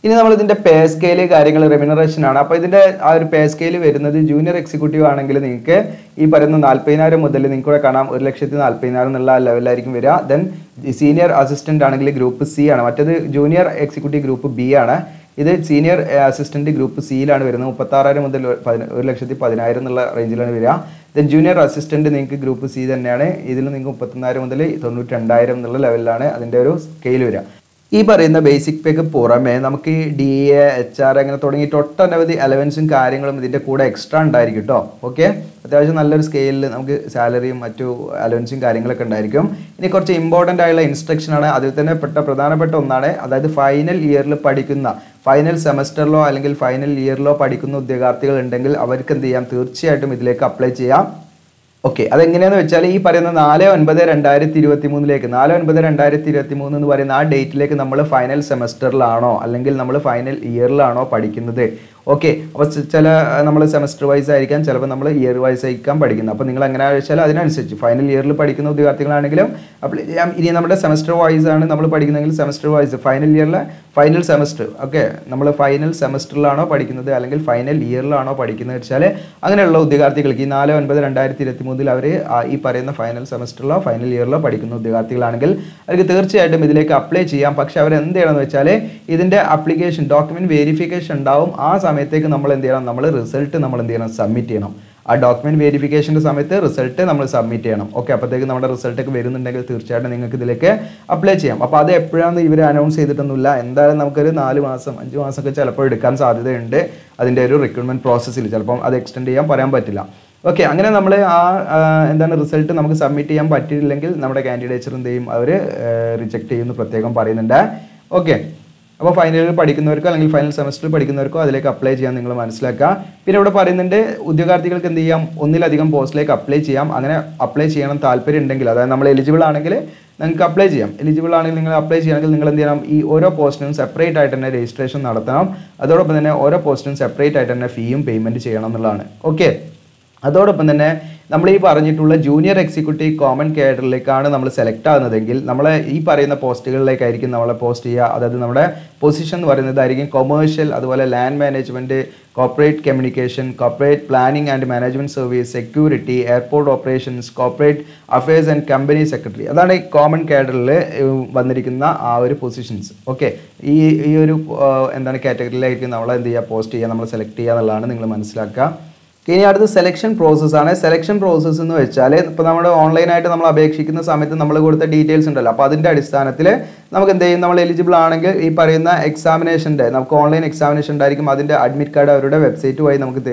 ഇനി നമ്മൾ ഇതിന്റെ പേ സ്കെയില് കാര്യങ്ങൾ റെമ്യൂണറേഷൻ ആണ് അപ്പോൾ ഇതിന്റെ ആ ഒരു പേ സ്കെയിൽ വരുന്നത് ജൂനിയർ എക്സിക്യൂട്ടീവ് ആണെങ്കിൽ നിങ്ങൾക്ക് ഈ പറയുന്ന നാല്പതിനായിരം മുതൽ നിങ്ങൾക്ക് ഇവിടെ കാണാം ഒരു ലക്ഷത്തി നാല്പതിനായിരം എന്നുള്ള ലെവലായിരിക്കും വരിക ദെൻ സീനിയർ അസിസ്റ്റന്റ് ആണെങ്കിൽ ഗ്രൂപ്പ് സി ആണ് മറ്റേത് ജൂനിയർ എക്സിക്യൂട്ടീവ് ഗ്രൂപ്പ് ബി ആണ് ഇത് സീനിയർ അസിസ്റ്റന്റ് ഗ്രൂപ്പ് സിയിലാണ് വരുന്നത് മുപ്പത്താറായിരം മുതൽ പതിന- ഒരു ലക്ഷത്തി പതിനായിരം എന്നുള്ള റേഞ്ചിലാണ് വരിക ദെൻ ജൂനിയർ അസിസ്റ്റന്റ് നിങ്ങൾക്ക് ഗ്രൂപ്പ് സി തന്നെയാണ് ഇതിൽ നിങ്ങൾക്ക് മുപ്പത്തൊന്നായിരം മുതൽ തൊണ്ണൂറ്റി രണ്ടായിരം എന്നുള്ള ലെവലിലാണ് അതിൻ്റെ ഒരു സ്കെയിൽ വരിക ഈ പറയുന്ന ബേസിക് പേക്ക് പുറമെ നമുക്ക് ഈ ഡി എ എച്ച് ആർ അങ്ങനെ തുടങ്ങിയിട്ട് ഒട്ടനവധി അലവൻസും കാര്യങ്ങളും ഇതിൻ്റെ കൂടെ എക്സ്ട്രാ ഉണ്ടായിരിക്കും കേട്ടോ ഓക്കെ അത്യാവശ്യം നല്ലൊരു സ്കെയിലിൽ നമുക്ക് സാലറിയും മറ്റു അലവൻസും കാര്യങ്ങളൊക്കെ ഉണ്ടായിരിക്കും ഇനി കുറച്ച് ഇമ്പോർട്ടൻ്റ് ആയുള്ള ഇൻസ്ട്രക്ഷൻ ആണ് അതിൽ തന്നെ പെട്ട പ്രധാനപ്പെട്ട ഒന്നാണ് അതായത് ഫൈനൽ ഇയറിൽ പഠിക്കുന്ന ഫൈനൽ സെമസ്റ്ററിലോ അല്ലെങ്കിൽ ഫൈനൽ ഇയറിലോ പഠിക്കുന്ന ഉദ്യോഗാർത്ഥികൾ ഉണ്ടെങ്കിൽ അവർക്ക് എന്ത് ചെയ്യാം തീർച്ചയായിട്ടും ഇതിലേക്ക് അപ്ലൈ ചെയ്യാം ഓക്കെ അതെങ്ങനെയാന്ന് വെച്ചാൽ ഈ പറയുന്ന നാല് ഒൻപത് രണ്ടായിരത്തി ഇരുപത്തി മൂന്നിലേക്ക് നാല് ഒൻപത് രണ്ടായിരത്തി ഇരുപത്തി മൂന്ന് എന്ന് പറയുന്ന ആ ഡേറ്റിലേക്ക് നമ്മൾ ഫൈനൽ സെമസ്റ്ററിലാണോ അല്ലെങ്കിൽ നമ്മൾ ഫൈനൽ ഇയറിലാണോ പഠിക്കുന്നത് ഓക്കെ അപ്പോൾ ചില നമ്മൾ സെമസ്റ്റർ വൈസ് ആയിരിക്കാം ചിലപ്പോൾ നമ്മൾ ഇയർ വൈസ് ആയിരിക്കാം പഠിക്കുന്നത് അപ്പോൾ നിങ്ങൾ എങ്ങനെ വെച്ചാൽ അതിനനുസരിച്ച് ഫൈനൽ ഇയറിൽ പഠിക്കുന്ന ഉദ്യോഗാർത്ഥികളാണെങ്കിലും അപ്ലൈ ചെയ്യാം ഇനി നമ്മുടെ സെമസ്റ്റർ വൈസ് ആണ് നമ്മൾ പഠിക്കുന്നതെങ്കിൽ സെമസ്റ്റർ വൈസ് ഫൈനൽ ഇയറിലെ ഫൈനൽ സെമസ്റ്റർ ഓക്കെ നമ്മൾ ഫൈനൽ സെമസ്റ്ററിലാണോ പഠിക്കുന്നത് അല്ലെങ്കിൽ ഫൈനൽ ഇയറിലാണോ പഠിക്കുന്നത് വെച്ചാൽ അങ്ങനെയുള്ള ഉദ്യോഗാർത്ഥികൾക്ക് ഈ നാല് ഒൻപത് രണ്ടായിരത്തി ഇരുപത്തി മൂന്നിൽ അവർ ഈ പറയുന്ന ഫൈനൽ സെമസ്റ്ററിലോ ഫൈനൽ ഇയറിലോ പഠിക്കുന്ന ഉദ്യോഗാർത്ഥികളാണെങ്കിൽ അവർക്ക് തീർച്ചയായിട്ടും ഇതിലേക്ക് അപ്ലൈ ചെയ്യാം പക്ഷെ അവർ എന്ത് ചെയ്യണമെന്ന് വെച്ചാൽ ഇതിൻ്റെ അപ്ലിക്കേഷൻ ഡോക്യുമെന്റ് വെരിഫിക്കേഷൻ ഉണ്ടാവും ആ സമയത്തേക്ക് നമ്മൾ എന്ത് ചെയ്യണം നമ്മൾ റിസൾട്ട് നമ്മൾ എന്ത് ചെയ്യണം സബ്മിറ്റ് ചെയ്യണം ആ ഡോക്യുമെന്റ് വെരിഫിക്കേഷൻ്റെ സമയത്ത് റിസൾട്ട് നമ്മൾ സബ്മിറ്റ് ചെയ്യണം ഓക്കെ അപ്പോഴത്തേക്ക് നമ്മുടെ റിസൾട്ട് ഒക്കെ വരുന്നുണ്ടെങ്കിൽ തീർച്ചയായിട്ടും നിങ്ങൾക്ക് ഇതിലേക്ക് അപ്ലൈ ചെയ്യാം അപ്പോൾ അത് എപ്പോഴാണ് ഇവർ അനൗൺസ് ചെയ്തിട്ടൊന്നുമില്ല എന്തായാലും നമുക്കൊരു നാല് മാസം അഞ്ച് മാസമൊക്കെ ചിലപ്പോൾ എടുക്കാൻ സാധ്യതയുണ്ട് അതിൻ്റെ ഒരു റിക്രൂട്ട്മെന്റ് പ്രോസസ്സിൽ ചിലപ്പം അത് എക്സ്റ്റെൻഡ് ചെയ്യാൻ പറയാൻ പറ്റില്ല ഓക്കെ അങ്ങനെ നമ്മൾ ആ ആ, എന്താണ് റിസൾട്ട് നമുക്ക് സബ്മിറ്റ് ചെയ്യാൻ പറ്റിയില്ലെങ്കിൽ നമ്മുടെ കാൻഡിഡേച്ചർ എന്ത് ചെയ്യും അവർ റിജക്ട് ചെയ്യുമെന്ന് പ്രത്യേകം പറയുന്നുണ്ട് ഓക്കെ അപ്പോൾ ഫൈനലിൽ പഠിക്കുന്നവർക്കോ അല്ലെങ്കിൽ ഫൈനൽ സെമസ്റ്ററിൽ പഠിക്കുന്നവർക്കോ അതിലേക്ക് അപ്ലൈ ചെയ്യാൻ നിങ്ങൾ മനസ്സിലാക്കുക പിന്നെ ഇവിടെ പറയുന്നുണ്ട് ഉദ്യോഗാർത്ഥികൾക്ക് എന്ത് ചെയ്യാം ഒന്നിലധികം പോസ്റ്റിലേക്ക് അപ്ലൈ ചെയ്യാം അങ്ങനെ അപ്ലൈ ചെയ്യണം താല്പര്യം ഉണ്ടെങ്കിൽ അതായത് നമ്മൾ എലിജിബിൾ ആണെങ്കിൽ നിങ്ങൾക്ക് അപ്ലൈ ചെയ്യാം എലിജിബിൾ ആണെങ്കിൽ നിങ്ങൾ അപ്ലൈ ചെയ്യണമെങ്കിൽ നിങ്ങൾ എന്ത് ചെയ്യണം ഈ ഓരോ പോസ്റ്റിനും സെപ്പറേറ്റ് ആയിട്ട് തന്നെ രജിസ്ട്രേഷൻ നടത്തണം അതോടൊപ്പം തന്നെ ഓരോ പോസ്റ്റിനും സെപ്പറേറ്റ് ആയിട്ട് തന്നെ ഫീയും പേയ്മെൻറ്റ് ചെയ്യണം എന്നുള്ളതാണ് ഓക്കെ അതോടൊപ്പം തന്നെ നമ്മൾ ഈ പറഞ്ഞിട്ടുള്ള ജൂനിയർ എക്സിക്യൂട്ടീവ് കോമൺ കേഡറിലേക്കാണ് നമ്മൾ സെലക്ട് ആകുന്നതെങ്കിൽ നമ്മൾ ഈ പറയുന്ന പോസ്റ്റുകളിലേക്കായിരിക്കും നമ്മളെ പോസ്റ്റ് ചെയ്യുക അതായത് നമ്മുടെ പൊസിഷൻ എന്ന് പറയുന്നതായിരിക്കും കൊമേഴ്ഷ്യൽ അതുപോലെ land management corporate communication corporate planning and management service security airport operations corporate affairs and company secretary അതാണ് ഈ കോമൺ കേഡറിൽ വന്നിരിക്കുന്ന ആ ഒരു പൊസിഷൻസ് ഓക്കെ ഈ ഈ ഒരു ആ, എന്താണ് കാറ്റഗറിയിലായിരിക്കും നമ്മൾ എന്ത് ചെയ്യുക പോസ്റ്റ് ചെയ്യുക നമ്മൾ സെലക്ട് ചെയ്യുക എന്നുള്ളതാണ് നിങ്ങൾ മനസ്സിലാക്കുക ഇനി അടുത്ത സെലക്ഷൻ പ്രോസസ് ആണ് സെലക്ഷൻ പ്രോസസ്സ് എന്ന് വെച്ചാൽ ഇപ്പോൾ നമ്മുടെ ഓൺലൈനായിട്ട് നമ്മൾ അപേക്ഷിക്കുന്ന സമയത്ത് നമ്മൾ കൊടുത്ത ഡീറ്റെയിൽസ് ഉണ്ടല്ലോ അപ്പോൾ അതിൻ്റെ അടിസ്ഥാനത്തിൽ നമുക്ക് എന്ത് ചെയ്യും നമ്മൾ എലിജിബിൾ ആണെങ്കിൽ ഈ പറയുന്ന എക്സാമിനേഷൻ്റെ നമുക്ക് ഓൺലൈൻ എക്സാമിനേഷൻ ഉണ്ടായിരിക്കും അതിൻ്റെ അഡ്മിറ്റ് കാർഡ് അവരുടെ വെബ്സൈറ്റ് വഴി നമുക്ക്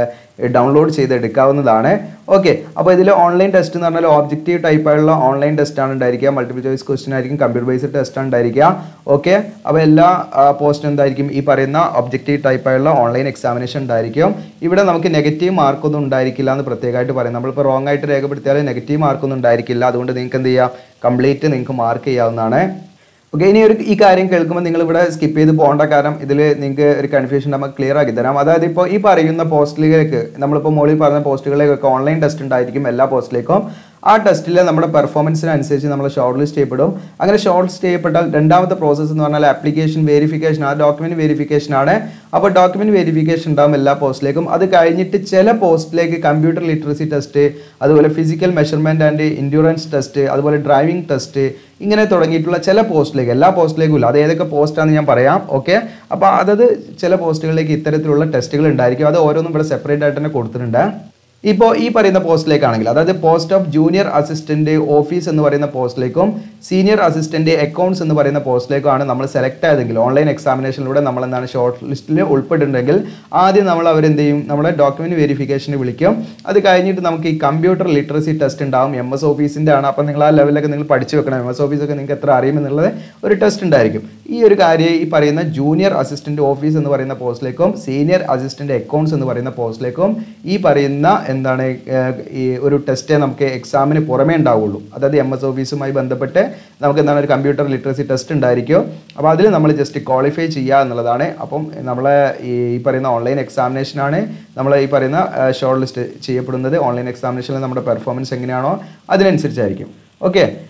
ഡൗൺലോഡ് ചെയ്തെടുക്കാവുന്നതാണ് ഓക്കെ അപ്പോൾ ഇതിൽ ഓൺലൈൻ ടെസ്റ്റ് എന്ന് പറഞ്ഞാൽ ഓബ്ജക്റ്റീവ് ടൈപ്പ് ആയുള്ള ഓൺലൈൻ ടെസ്റ്റ് ആണ് ഉണ്ടായിരിക്കുക മൾട്ടിപ്പിൾ ചോയ്സ് ക്വസ്റ്റ്യൻ ആയിരിക്കും കമ്പ്യൂട്ടർ ബേസ്ഡ് ടെസ്റ്റ് ആണ് ഉണ്ടായിരിക്കുക ഓക്കെ അപ്പോൾ എല്ലാ പോസ്റ്റും എന്തായിരിക്കും ഈ പറയുന്ന ഒബ്ജക്റ്റീവ് ടൈപ്പ് ആയുള്ള ഓൺലൈൻ എക്സാമിനേഷൻ ഉണ്ടായിരിക്കും ഇവിടെ നമുക്ക് നെഗറ്റീവ് മാർക്കൊന്നും ഉണ്ടായിരിക്കില്ല എന്ന് പ്രത്യേകമായിട്ട് പറയും നമ്മളിപ്പോൾ റോങ് ആയിട്ട് രേഖപ്പെടുത്തിയാൽ നെഗറ്റീവ് മാർക്കൊന്നും ഉണ്ടായിരിക്കില്ല അതുകൊണ്ട് നിങ്ങൾക്ക് എന്ത് ചെയ്യാം കംപ്ലീറ്റ് നിങ്ങൾക്ക് മാർക്ക് ചെയ്യാവുന്നതാണ് ഓക്കെ ഇനി ഒരു ഈ കാര്യം കേൾക്കുമ്പോൾ നിങ്ങൾ ഇവിടെ സ്കിപ്പ് ചെയ്ത് പോകേണ്ട കാരണം ഇതിൽ നിങ്ങൾക്ക് ഒരു കൺഫ്യൂഷൻ നമുക്ക് ക്ലിയർ ആക്കി തരാം അതായത് ഇപ്പോൾ ഈ പറയുന്ന പോസ്റ്റിലേക്ക് നമ്മളിപ്പോൾ മുകളിൽ പറഞ്ഞ പോസ്റ്റുകളിലേക്കൊക്കെ ഓൺലൈൻ ടെസ്റ്റ് ഉണ്ടായിരിക്കും എല്ലാ പോസ്റ്റിലേക്കും ആ ടെസ്റ്റിൽ നമ്മുടെ പെർഫോമൻസിനനുസരിച്ച് നമ്മൾ ഷോർട്ട് ലിസ്റ്റ് ചെയ്യപ്പെടും അങ്ങനെ ഷോർട്ട് ലിസ്റ്റ് ചെയ്യപ്പെട്ടാൽ രണ്ടാമത്തെ പ്രോസസ്സ് എന്ന് പറഞ്ഞാൽ ആപ്ലിക്കേഷൻ വെരിഫിക്കേഷൻ ആ ഡോക്യുമെന്റ് വെരിഫിക്കേഷൻ ആണ് അപ്പോൾ ഡോക്യുമെന്റ് വെരിഫിക്കേഷൻ ഉണ്ടാവും എല്ലാ പോസ്റ്റിലേക്കും അത് കഴിഞ്ഞിട്ട് ചില പോസ്റ്റിലേക്ക് കമ്പ്യൂട്ടർ ലിറ്ററസി ടെസ്റ്റ് അതുപോലെ physical measurement and endurance test അതുപോലെ ഡ്രൈവിംഗ് ടെസ്റ്റ് ഇങ്ങനെ തുടങ്ങിയിട്ടുള്ള ചില പോസ്റ്റിലേക്ക് എല്ലാ പോസ്റ്റിലേക്കും ഇല്ല അത് ഏതൊക്കെ പോസ്റ്റാണെന്ന് ഞാൻ പറയാം ഓക്കെ അപ്പോൾ അതത് ചില പോസ്റ്റുകളിലേക്ക് ഇത്തരത്തിലുള്ള ടെസ്റ്റുകൾ ഉണ്ടായിരിക്കും അത് ഓരോന്നും ഇവിടെ സെപ്പറേറ്റ് ആയിട്ട് തന്നെ കൊടുത്തിട്ടുണ്ട് ഇപ്പോൾ ഈ പറയുന്ന പോസ്റ്റിലേക്കാണെങ്കിൽ അതായത് post of junior assistant office എന്ന് പറയുന്ന പോസ്റ്റിലേക്കും സീനിയർ അസിസ്റ്റന്റ് അക്കൗണ്ട്സ് എന്ന് പറയുന്ന പോസ്റ്റിലേക്കുമാണ് നമ്മൾ സെലക്ട് ആയതെങ്കിൽ ഓൺലൈൻ എക്സാമിനേഷനിലൂടെ നമ്മൾ എന്താണ് ഷോർട്ട് ലിസ്റ്റിൽ ഉൾപ്പെട്ടിട്ടുണ്ടെങ്കിൽ ആദ്യം നമ്മൾ അവരെന്ത് ചെയ്യും നമ്മുടെ ഡോക്യുമെന്റ് വെരിഫിക്കേഷന് വിളിക്കും അത് കഴിഞ്ഞിട്ട് നമുക്ക് ഈ കമ്പ്യൂട്ടർ ലിറ്ററസി ടെസ്റ്റ് ഉണ്ടാവും എം എസ് ഓഫീസിൻ്റെ ആണ് അപ്പോൾ നിങ്ങൾ ആ ലെവലിലൊക്കെ നിങ്ങൾ പഠിച്ചു വെക്കണം എം എസ് ഓഫീസൊക്കെ നിങ്ങൾക്ക് എത്ര അറിയുമെന്നുള്ളത് ഒരു ടെസ്റ്റ് ഉണ്ടായിരിക്കും ഈ ഒരു കാര്യം ഈ പറയുന്ന ജൂനിയർ അസിസ്റ്റന്റ് ഓഫീസ് എന്ന് പറയുന്ന പോസ്റ്റിലേക്കും സീനിയർ അസിസ്റ്റന്റ് അക്കൗണ്ട്സ് എന്ന് പറയുന്ന പോസ്റ്റിലേക്കും ഈ പറയുന്ന എന്താണ് ഏഹ്, ഈ ഒരു ടെസ്റ്റ് നമുക്ക് എക്സാമിന് പുറമേ ഉണ്ടാവുള്ളൂ അതായത് എം എസ് ഓഫീസുമായി ബന്ധപ്പെട്ട് നമുക്ക് എന്താണ് ഒരു കമ്പ്യൂട്ടർ ലിറ്ററസി ടെസ്റ്റ് ഉണ്ടായിരിക്കും അപ്പോൾ അതിൽ നമ്മൾ ജസ്റ്റ് ക്വാളിഫൈ ചെയ്യുക എന്നുള്ളതാണ് അപ്പം നമ്മളെ ഈ ഈ പറയുന്ന ഓൺലൈൻ എക്സാമിനേഷനാണ് നമ്മൾ ഈ പറയുന്ന ഷോർട്ട് ലിസ്റ്റ് ചെയ്യപ്പെടുന്നത് ഓൺലൈൻ എക്സാമിനേഷനിൽ നമ്മുടെ പെർഫോമൻസ് എങ്ങനെയാണോ അതിനനുസരിച്ചായിരിക്കും ഓക്കെ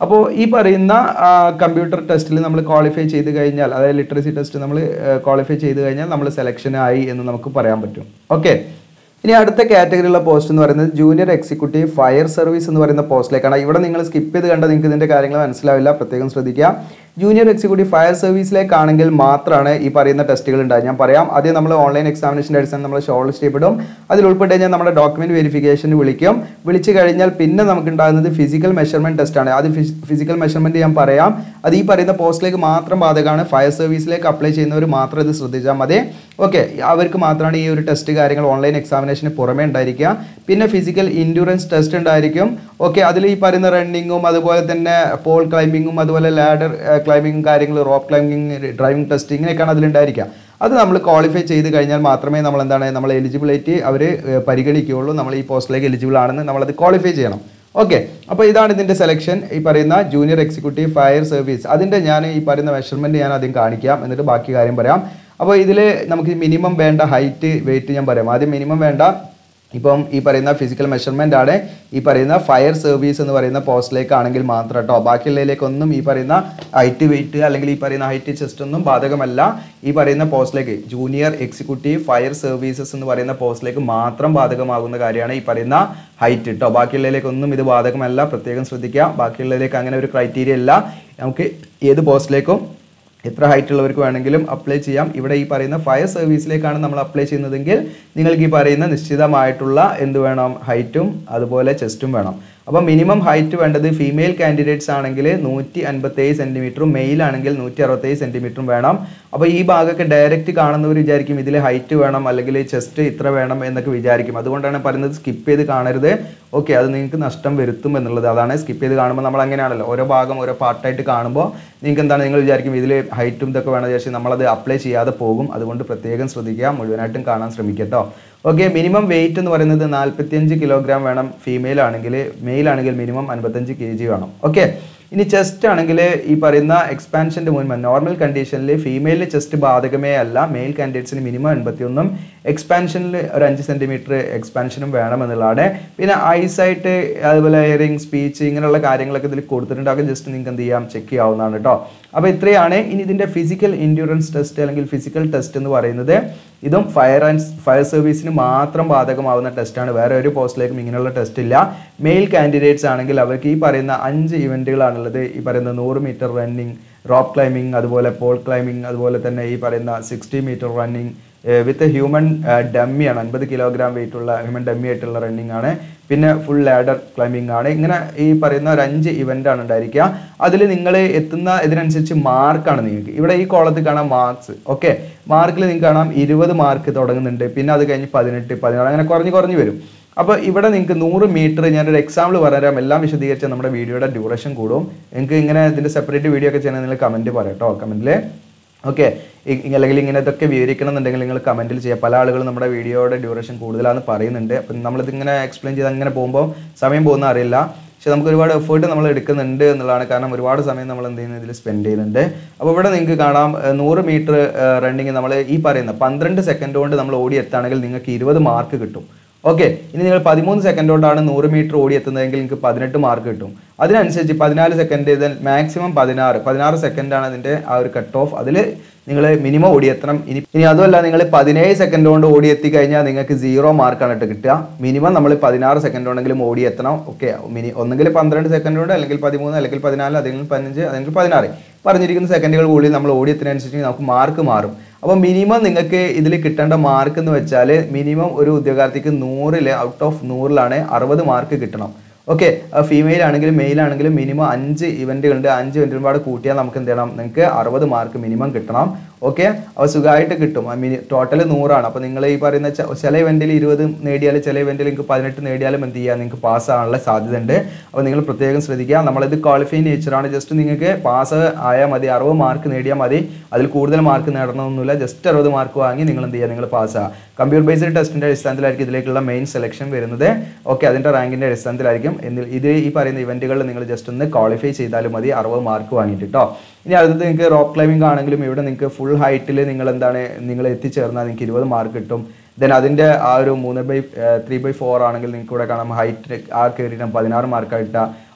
അപ്പോൾ ഈ പറയുന്ന കമ്പ്യൂട്ടർ ടെസ്റ്റിൽ നമ്മൾ ക്വാളിഫൈ ചെയ്ത് കഴിഞ്ഞാൽ അതായത് ലിറ്ററസി ടെസ്റ്റ് നമ്മൾ ക്വാളിഫൈ ചെയ്ത് കഴിഞ്ഞാൽ നമ്മൾ സെലക്ഷൻ ആയി എന്ന് നമുക്ക് പറയാൻ പറ്റും ഓക്കെ ഇനി അടുത്ത കാറ്റഗറിയിലുള്ള പോസ്റ്റ് എന്ന് പറയുന്നത് ജൂനിയർ എക്സിക്യൂട്ടീവ് ഫയർ സർവീസ് എന്ന് പറയുന്ന പോസ്റ്റിലേക്കാണ് ഇവിടെ നിങ്ങൾ സ്കിപ്പ് ചെയ്ത് കണ്ടാൽ നിങ്ങൾക്ക് ഇതിന്റെ കാര്യങ്ങൾ മനസ്സിലാവില്ല പ്രത്യേകം ശ്രദ്ധിക്കുക ജൂനിയർ എക്സിക്യൂട്ടീവ് ഫയർ സർവീസിലേക്കാണെങ്കിൽ മാത്രമാണ് ഈ പറയുന്ന ടെസ്റ്റുകൾ ഉണ്ടാകുക ഞാൻ പറയാം ആദ്യം നമ്മൾ ഓൺലൈൻ എക്സാമിനേഷൻ്റെ അടിസ്ഥാനം നമ്മൾ ഷോർട്ട് ലിസ്റ്റ് ചെയ്യപ്പെടും അതിൽ ഉൾപ്പെട്ട് കഴിഞ്ഞാൽ നമ്മുടെ ഡോക്യുമെന്റ് വെരിഫിക്കേഷന് വിളിക്കും വിളിച്ചു കഴിഞ്ഞാൽ പിന്നെ നമുക്ക് ഉണ്ടാകുന്നത് ഫിസിക്കൽ മെഷർമെന്റ് ടെസ്റ്റാണ് അത് ഫിസിക്കൽ മെഷർമെന്റ് ഞാൻ പറയാം അത് ഈ പറയുന്ന പോസ്റ്റിലേക്ക് മാത്രം ബാധകമാണ് ഫയർ സർവീസിലേക്ക് അപ്ലൈ ചെയ്യുന്നവർ മാത്രം ഇത് ശ്രദ്ധിച്ചാൽ മതി ഓക്കെ അവർക്ക് മാത്രമാണ് ഈ ഒരു ടെസ്റ്റ് കാര്യങ്ങൾ ഓൺലൈൻ എക്സാമിനേഷന് പുറമേ ഉണ്ടായിരിക്കുക പിന്നെ ഫിസിക്കൽ ഇൻഡ്യൂറൻസ് ടെസ്റ്റ് ഉണ്ടായിരിക്കും ഓക്കെ അതിൽ ഈ പറയുന്ന റണ്ണിങ്ങും അതുപോലെ തന്നെ പോൾ ക്ലൈമ്പിങ്ങും അതുപോലെ ലാഡർ ക്ലൈമ്പിങ്ങും കാര്യങ്ങൾ റോപ്പ് ക്ലൈമ്പിങ് ഡ്രൈവിംഗ് ടെസ്റ്റ് ഇങ്ങനെയൊക്കെയാണ് അതിലുണ്ടായിരിക്കുക അത് നമ്മൾ ക്വാളിഫൈ ചെയ്ത് കഴിഞ്ഞാൽ മാത്രമേ നമ്മൾ എന്താണ് നമ്മൾ എലിജിബിലിറ്റി അവർ പരിഗണിക്കുകയുള്ളൂ നമ്മൾ ഈ പോസ്റ്റിലേക്ക് എലിജിബിൾ ആണെന്ന് നമ്മളത് ക്വാളിഫൈ ചെയ്യണം ഓക്കെ അപ്പോൾ ഇതാണ് ഇതിൻ്റെ സെലക്ഷൻ ഈ പറയുന്ന ജൂനിയർ എക്സിക്യൂട്ടീവ് ഫയർ സർവീസ് അതിൻ്റെ ഞാൻ ഈ പറയുന്ന മെഷർമെൻറ്റ് ഞാൻ ആദ്യം കാണിക്കാം എന്നിട്ട് ബാക്കി കാര്യം പറയാം അപ്പോൾ ഇതിൽ നമുക്ക് മിനിമം വേണ്ട ഹൈറ്റ് വെയിറ്റ് ഞാൻ പറയാം ആദ്യം മിനിമം വേണ്ട ഇപ്പം ഈ പറയുന്ന ഫിസിക്കൽ മെഷർമെൻ്റ് ആണ് ഈ പറയുന്ന ഫയർ സർവീസ് എന്ന് പറയുന്ന പോസ്റ്റിലേക്ക് ആണെങ്കിൽ മാത്രം കേട്ടോ ബാക്കിയുള്ളതിലേക്കൊന്നും ഈ പറയുന്ന ഹൈറ്റ് വെയിറ്റ് അല്ലെങ്കിൽ ഈ പറയുന്ന ഹൈറ്റ് ചെസ്റ്റ് ഒന്നും ബാധകമല്ല ഈ പറയുന്ന പോസ്റ്റിലേക്ക് ജൂനിയർ എക്സിക്യൂട്ടീവ് ഫയർ സർവീസസ് എന്ന് പറയുന്ന പോസ്റ്റിലേക്ക് മാത്രം ബാധകമാകുന്ന കാര്യമാണ് ഈ പറയുന്ന ഹൈറ്റ് കേട്ടോ ബാക്കിയുള്ളതിലേക്കൊന്നും ഇത് ബാധകമല്ല പ്രത്യേകം ശ്രദ്ധിക്കുക ബാക്കിയുള്ളതിലേക്ക് അങ്ങനെ ഒരു ക്രൈറ്റീരിയ ഇല്ല നമുക്ക് ഏത് പോസ്റ്റിലേക്കും എത്ര ഹൈറ്റ് ഉള്ളവർക്ക് വേണമെങ്കിലും അപ്ലൈ ചെയ്യാം ഇവിടെ ഈ പറയുന്ന ഫയർ സർവീസിലേക്കാണ് നമ്മൾ അപ്ലൈ ചെയ്യുന്നതെങ്കിൽ നിങ്ങൾക്ക് ഈ പറയുന്ന നിശ്ചിതമായിട്ടുള്ള എന്ത് വേണം ഹൈറ്റും അതുപോലെ ചെസ്റ്റും വേണം അപ്പോൾ മിനിമം ഹൈറ്റ് വേണ്ടത് ഫീമെയിൽ കാൻഡിഡേറ്റ്സ് ആണെങ്കിൽ നൂറ്റി അൻപത്തേഴ് സെൻറ്റിമീറ്ററും മെയിൽ ആണെങ്കിൽ നൂറ്റി അറുപത്തേഴ് സെൻറ്റിമീറ്ററും വേണം അപ്പോൾ ഈ ഭാഗമൊക്കെ ഡയറക്റ്റ് കാണുന്നവർ വിചാരിക്കും ഇതിൽ ഹൈറ്റ് വേണം അല്ലെങ്കിൽ ചെസ്റ്റ് ഇത്ര വേണം എന്നൊക്കെ വിചാരിക്കും അതുകൊണ്ടാണ് പറയുന്നത് സ്കിപ്പ് ചെയ്ത് കാണരുത് ഓക്കെ അത് നിങ്ങൾക്ക് നഷ്ടം വരുത്തും എന്നുള്ളത് അതാണ് സ്കിപ്പ് ചെയ്ത് കാണുമ്പോൾ നമ്മൾ അങ്ങനെയാണല്ലോ ഓരോ ഭാഗം ഓരോ പാർട്ടായിട്ട് കാണുമ്പോൾ നിങ്ങൾക്ക് എന്താണ് നിങ്ങൾ വിചാരിക്കും ഇതിൽ ഹൈറ്റും ഇതൊക്കെ വേണം വിചാരിച്ച് നമ്മളത് അപ്ലൈ ചെയ്യാതെ പോകും അതുകൊണ്ട് പ്രത്യേകം ശ്രദ്ധിക്കുക മുഴുവനായിട്ടും കാണാൻ ശ്രമിക്കട്ടോ ഓക്കെ മിനിമം വെയിറ്റ് എന്ന് പറയുന്നത് നാൽപ്പത്തിയഞ്ച് കിലോഗ്രാം വേണം ഫീമെയിൽ ആണെങ്കിൽ മെയിൽ ആണെങ്കിൽ മിനിമം അൻപത്തഞ്ച് കെ ജി വേണം ഓക്കെ ഇനി ചെസ്റ്റ് ആണെങ്കിൽ ഈ പറയുന്ന എക്സ്പാൻഷൻ്റെ മുൻപ് നോർമൽ കണ്ടീഷനിൽ ഫീമെയിലിൽ ചെസ്റ്റ് ബാധകമേ അല്ല മെയിൽ കാൻഡിഡേറ്റ്സിന് മിനിമം എൺപത്തിയൊന്നും എക്സ്പാൻഷനിൽ ഒരു അഞ്ച് സെൻറ്റിമീറ്റർ എക്സ്പാൻഷനും വേണമെന്നുള്ളതാണ് പിന്നെ ഐസൈറ്റ് അതുപോലെ ഹിയറിംഗ് സ്പീച്ച് ഇങ്ങനെയുള്ള കാര്യങ്ങളൊക്കെ ഇതിൽ കൊടുത്തിട്ടുണ്ട് അതൊക്കെ ജസ്റ്റ് നിങ്ങൾക്ക് എന്ത് ചെയ്യാം ചെക്ക് ചെയ്യാവുന്നതാണ് കേട്ടോ അപ്പോൾ ഇത്രയാണ് ഇനി ഇതിൻ്റെ ഫിസിക്കൽ ഇൻഡ്യൂറൻസ് ടെസ്റ്റ് അല്ലെങ്കിൽ ഫിസിക്കൽ ടെസ്റ്റ് എന്ന് പറയുന്നത് ഇതും ഫയർ ആൻഡ് ഫയർ സർവീസിന് മാത്രം ബാധകമാവുന്ന ടെസ്റ്റാണ് വേറെ ഒരു പോസ്റ്റിലേക്കും ഇങ്ങനെയുള്ള ടെസ്റ്റ് ഇല്ല മെയിൽ കാൻഡിഡേറ്റ്സ് ആണെങ്കിൽ അവർക്ക് ഈ പറയുന്ന അഞ്ച് ഇവൻറ്റുകളാണുള്ളത് ഈ പറയുന്ന നൂറ് മീറ്റർ റണ്ണിങ് റോപ്പ് ക്ലൈമ്പിംഗ് അതുപോലെ പോൾ ക്ലൈമ്പിംഗ് അതുപോലെ തന്നെ ഈ പറയുന്ന sixty metre running with human ഡമ്മിയാണ് അൻപത് കിലോഗ്രാം വെയിറ്റ് ഉള്ള ഹ്യൂമൻ ഡമ്മി ആയിട്ടുള്ള റണ്ണിങ് ആണ് പിന്നെ ഫുൾ ലാഡർ ക്ലൈമ്പിംഗ് ആണ് ഇങ്ങനെ ഈ പറയുന്ന ഒരു അഞ്ച് ഇവൻ്റ് ആണ് ഉണ്ടായിരിക്കുക അതിൽ നിങ്ങൾ എത്തുന്ന ഇതിനനുസരിച്ച് മാർക്കാണ് നിങ്ങൾക്ക് ഇവിടെ ഈ കോളത്തിൽ കാണാം മാർക്സ് ഓക്കെ മാർക്കിൽ നിങ്ങൾക്ക് കാണാം ഇരുപത് മാർക്ക് തുടങ്ങുന്നുണ്ട് പിന്നെ അത് കഴിഞ്ഞ് പതിനെട്ട് പതിനാറ് അങ്ങനെ കുറഞ്ഞ് കുറഞ്ഞ് വരും അപ്പോൾ ഇവിടെ നിങ്ങൾക്ക് നൂറ് മീറ്റർ ഞാനൊരു എക്സാമ്പിൾ പറഞ്ഞുതരാം എല്ലാം വിശദീകരിച്ചാൽ നമ്മുടെ വീഡിയോയുടെ ഡ്യൂറേഷൻ കൂടും നിങ്ങൾക്ക് ഇങ്ങനെ ഇതിൻ്റെ സെപ്പറേറ്റ് വീഡിയോ ഒക്കെ ചെയ്യണമെങ്കിൽ നിങ്ങൾ കമൻറ്റ് പറയാം കേട്ടോ കമൻറ്റിൽ ഓക്കെ അല്ലെങ്കിൽ ഇങ്ങനെ ഇതൊക്കെ വിവരിക്കണം എന്നുണ്ടെങ്കിൽ നിങ്ങൾ കമൻറ്റിൽ ചെയ്യുക പല ആളുകളും നമ്മുടെ വീഡിയോയുടെ ഡ്യൂറേഷൻ കൂടുതലാണെന്ന് പറയുന്നുണ്ട് അപ്പം നമ്മളിത് ഇങ്ങനെ എക്സ്പ്ലെയിൻ ചെയ്ത് അങ്ങനെ പോകുമ്പോൾ സമയം പോകുന്ന അറിയില്ല പക്ഷെ നമുക്ക് ഒരുപാട് എഫേർട്ട് നമ്മൾ എടുക്കുന്നുണ്ട് എന്നുള്ളതാണ് കാരണം ഒരുപാട് സമയം നമ്മൾ എന്ത് ചെയ്യുന്നത് ഇതിൽ സ്പെൻഡ് ചെയ്യുന്നുണ്ട് അപ്പോൾ ഇവിടെ നിങ്ങൾക്ക് കാണാം ഏഹ്, നൂറ് മീറ്റർ റണ്ണിങ് നമ്മൾ ഈ പറയുന്ന പന്ത്രണ്ട് സെക്കൻഡ് കൊണ്ട് നമ്മൾ ഓടി എത്തുകയാണെങ്കിൽ നിങ്ങൾക്ക് ഇരുപത് മാർക്ക് കിട്ടും ഓക്കെ ഇനി നിങ്ങൾ പതിമൂന്ന് സെക്കൻഡ് കൊണ്ടാണ് നൂറ് മീറ്റർ ഓടി എത്തുന്നതെങ്കിൽ നിങ്ങൾക്ക് പതിനെട്ട് മാർക്ക് കിട്ടും അതിനനുസരിച്ച് പതിനാല് സെക്കൻഡ് ഇതിൽ മാക്സിമം പതിനാറ് പതിനാറ് സെക്കൻഡാണ് അതിൻ്റെ ആ ഒരു കട്ട് ഓഫ് അതിൽ നിങ്ങൾ മിനിമം ഓടിയെത്തണം ഇനി ഇനി അതുമല്ല നിങ്ങൾ പതിനേഴ് സെക്കൻഡ് കൊണ്ട് ഓടിയെത്തി കഴിഞ്ഞാൽ നിങ്ങൾക്ക് സീറോ മാർക്കാണ് ഇട്ട് കിട്ടുക മിനിമം നമ്മൾ പതിനാറ് സെക്കൻഡ് കൊണ്ടെങ്കിലും ഓടിയെത്തണം ഓക്കെ മിനി ഒന്നെങ്കിൽ പന്ത്രണ്ട് സെക്കൻഡ് കൊണ്ട് അല്ലെങ്കിൽ പതിമൂന്ന് അല്ലെങ്കിൽ പതിനാല് അല്ലെങ്കിൽ പതിനഞ്ച് അല്ലെങ്കിൽ പതിനാറ് പറഞ്ഞിരിക്കുന്ന സെക്കൻഡുകൾ കൂടി നമ്മൾ ഓടിയെത്തുന്നതനുസരിച്ച് നമുക്ക് മാർക്ക് മാറും അപ്പോൾ മിനിമം നിങ്ങൾക്ക് ഇതിൽ കിട്ടേണ്ട മാർക്ക് എന്ന് വെച്ചാൽ മിനിമം ഒരു ഉദ്യോഗാർത്ഥിക്ക് നൂറിൽ ഔട്ട് ഓഫ് നൂറിലാണ് അറുപത് മാർക്ക് കിട്ടണം ഓക്കെ ഫീമെയിൽ ആണെങ്കിലും മെയിൽ ആണെങ്കിലും മിനിമം അഞ്ച് ഇവന്റുകളുണ്ട് അഞ്ച് ഇവന്റും കൂടെ കൂട്ടിയാൽ നമുക്ക് എന്ത് ചെയ്യണം നിങ്ങൾക്ക് അറുപത് മാർക്ക് മിനിമം കിട്ടണം ഓക്കെ അപ്പോൾ സുഖമായിട്ട് കിട്ടും മിനി ടോട്ടൽ നൂറാണ് അപ്പോൾ നിങ്ങൾ ഈ പറയുന്ന ച- ചില ഇവന്റിൽ ഇരുപത് നേടിയാൽ ചില ഇവന്റിൽ നിങ്ങൾക്ക് പതിനെട്ട് നേടിയാലും എന്ത് ചെയ്യാം നിങ്ങൾക്ക് പാസ് ആകാനുള്ള സാധ്യത ഉണ്ട് അപ്പോൾ നിങ്ങൾ പ്രത്യേകം ശ്രദ്ധിക്കുക നമ്മളിത് ക്വാളിഫൈ നേച്ചറാണ് ജസ്റ്റ് നിങ്ങൾക്ക് പാസ് ആയാൽ മതി അറുപത് മാർക്ക് നേടിയാൽ മതി അതിൽ കൂടുതൽ മാർക്ക് നേടണമെന്നൊന്നുമില്ല ജസ്റ്റ് അറുപത് മാർക്ക് വാങ്ങി നിങ്ങൾ എന്ത് ചെയ്യുക നിങ്ങൾ പാസ് ആകുക കമ്പ്യൂട്ടർ ബേസ്ഡ് ടെസ്റ്റിന്റെ അടിസ്ഥാനത്തിലായിരിക്കും ഇതിലേക്കുള്ള മെയിൻ സെലക്ഷൻ വരുന്നത് ഓക്കെ അതിന്റെ റാങ്കിന്റെ അടിസ്ഥാനത്തിലായിരിക്കും എന്നിൽ ഇത് ഈ പറയുന്ന ഇവന്റുകളിൽ നിങ്ങൾ ജസ്റ്റ് ഒന്ന് ക്വാളിഫൈ ചെയ്താലും മതി അറുപത് മാർക്ക് വാങ്ങിയിട്ട് കേട്ടോ ഇനി അടുത്തത് നിങ്ങൾക്ക് റോക്ക് ക്ലൈമ്പിംഗ് ആണെങ്കിലും ഇവിടെ നിങ്ങൾക്ക് ഫുൾ ഹൈറ്റിൽ നിങ്ങൾ എന്താണ് നിങ്ങൾ എത്തിച്ചേർന്നാൽ നിങ്ങൾക്ക് ഇരുപത് മാർക്ക് കിട്ടും ദെൻ അതിൻ്റെ ആ ഒരു മൂന്ന് ബൈ ത്രീ ബൈ ഫോർ ആണെങ്കിൽ നിങ്ങൾക്ക് ഇവിടെ കാണാം ഹൈറ്റ് ആ കയറിയിട്ട് പതിനാറ് മാർക്ക് കിട്ടുക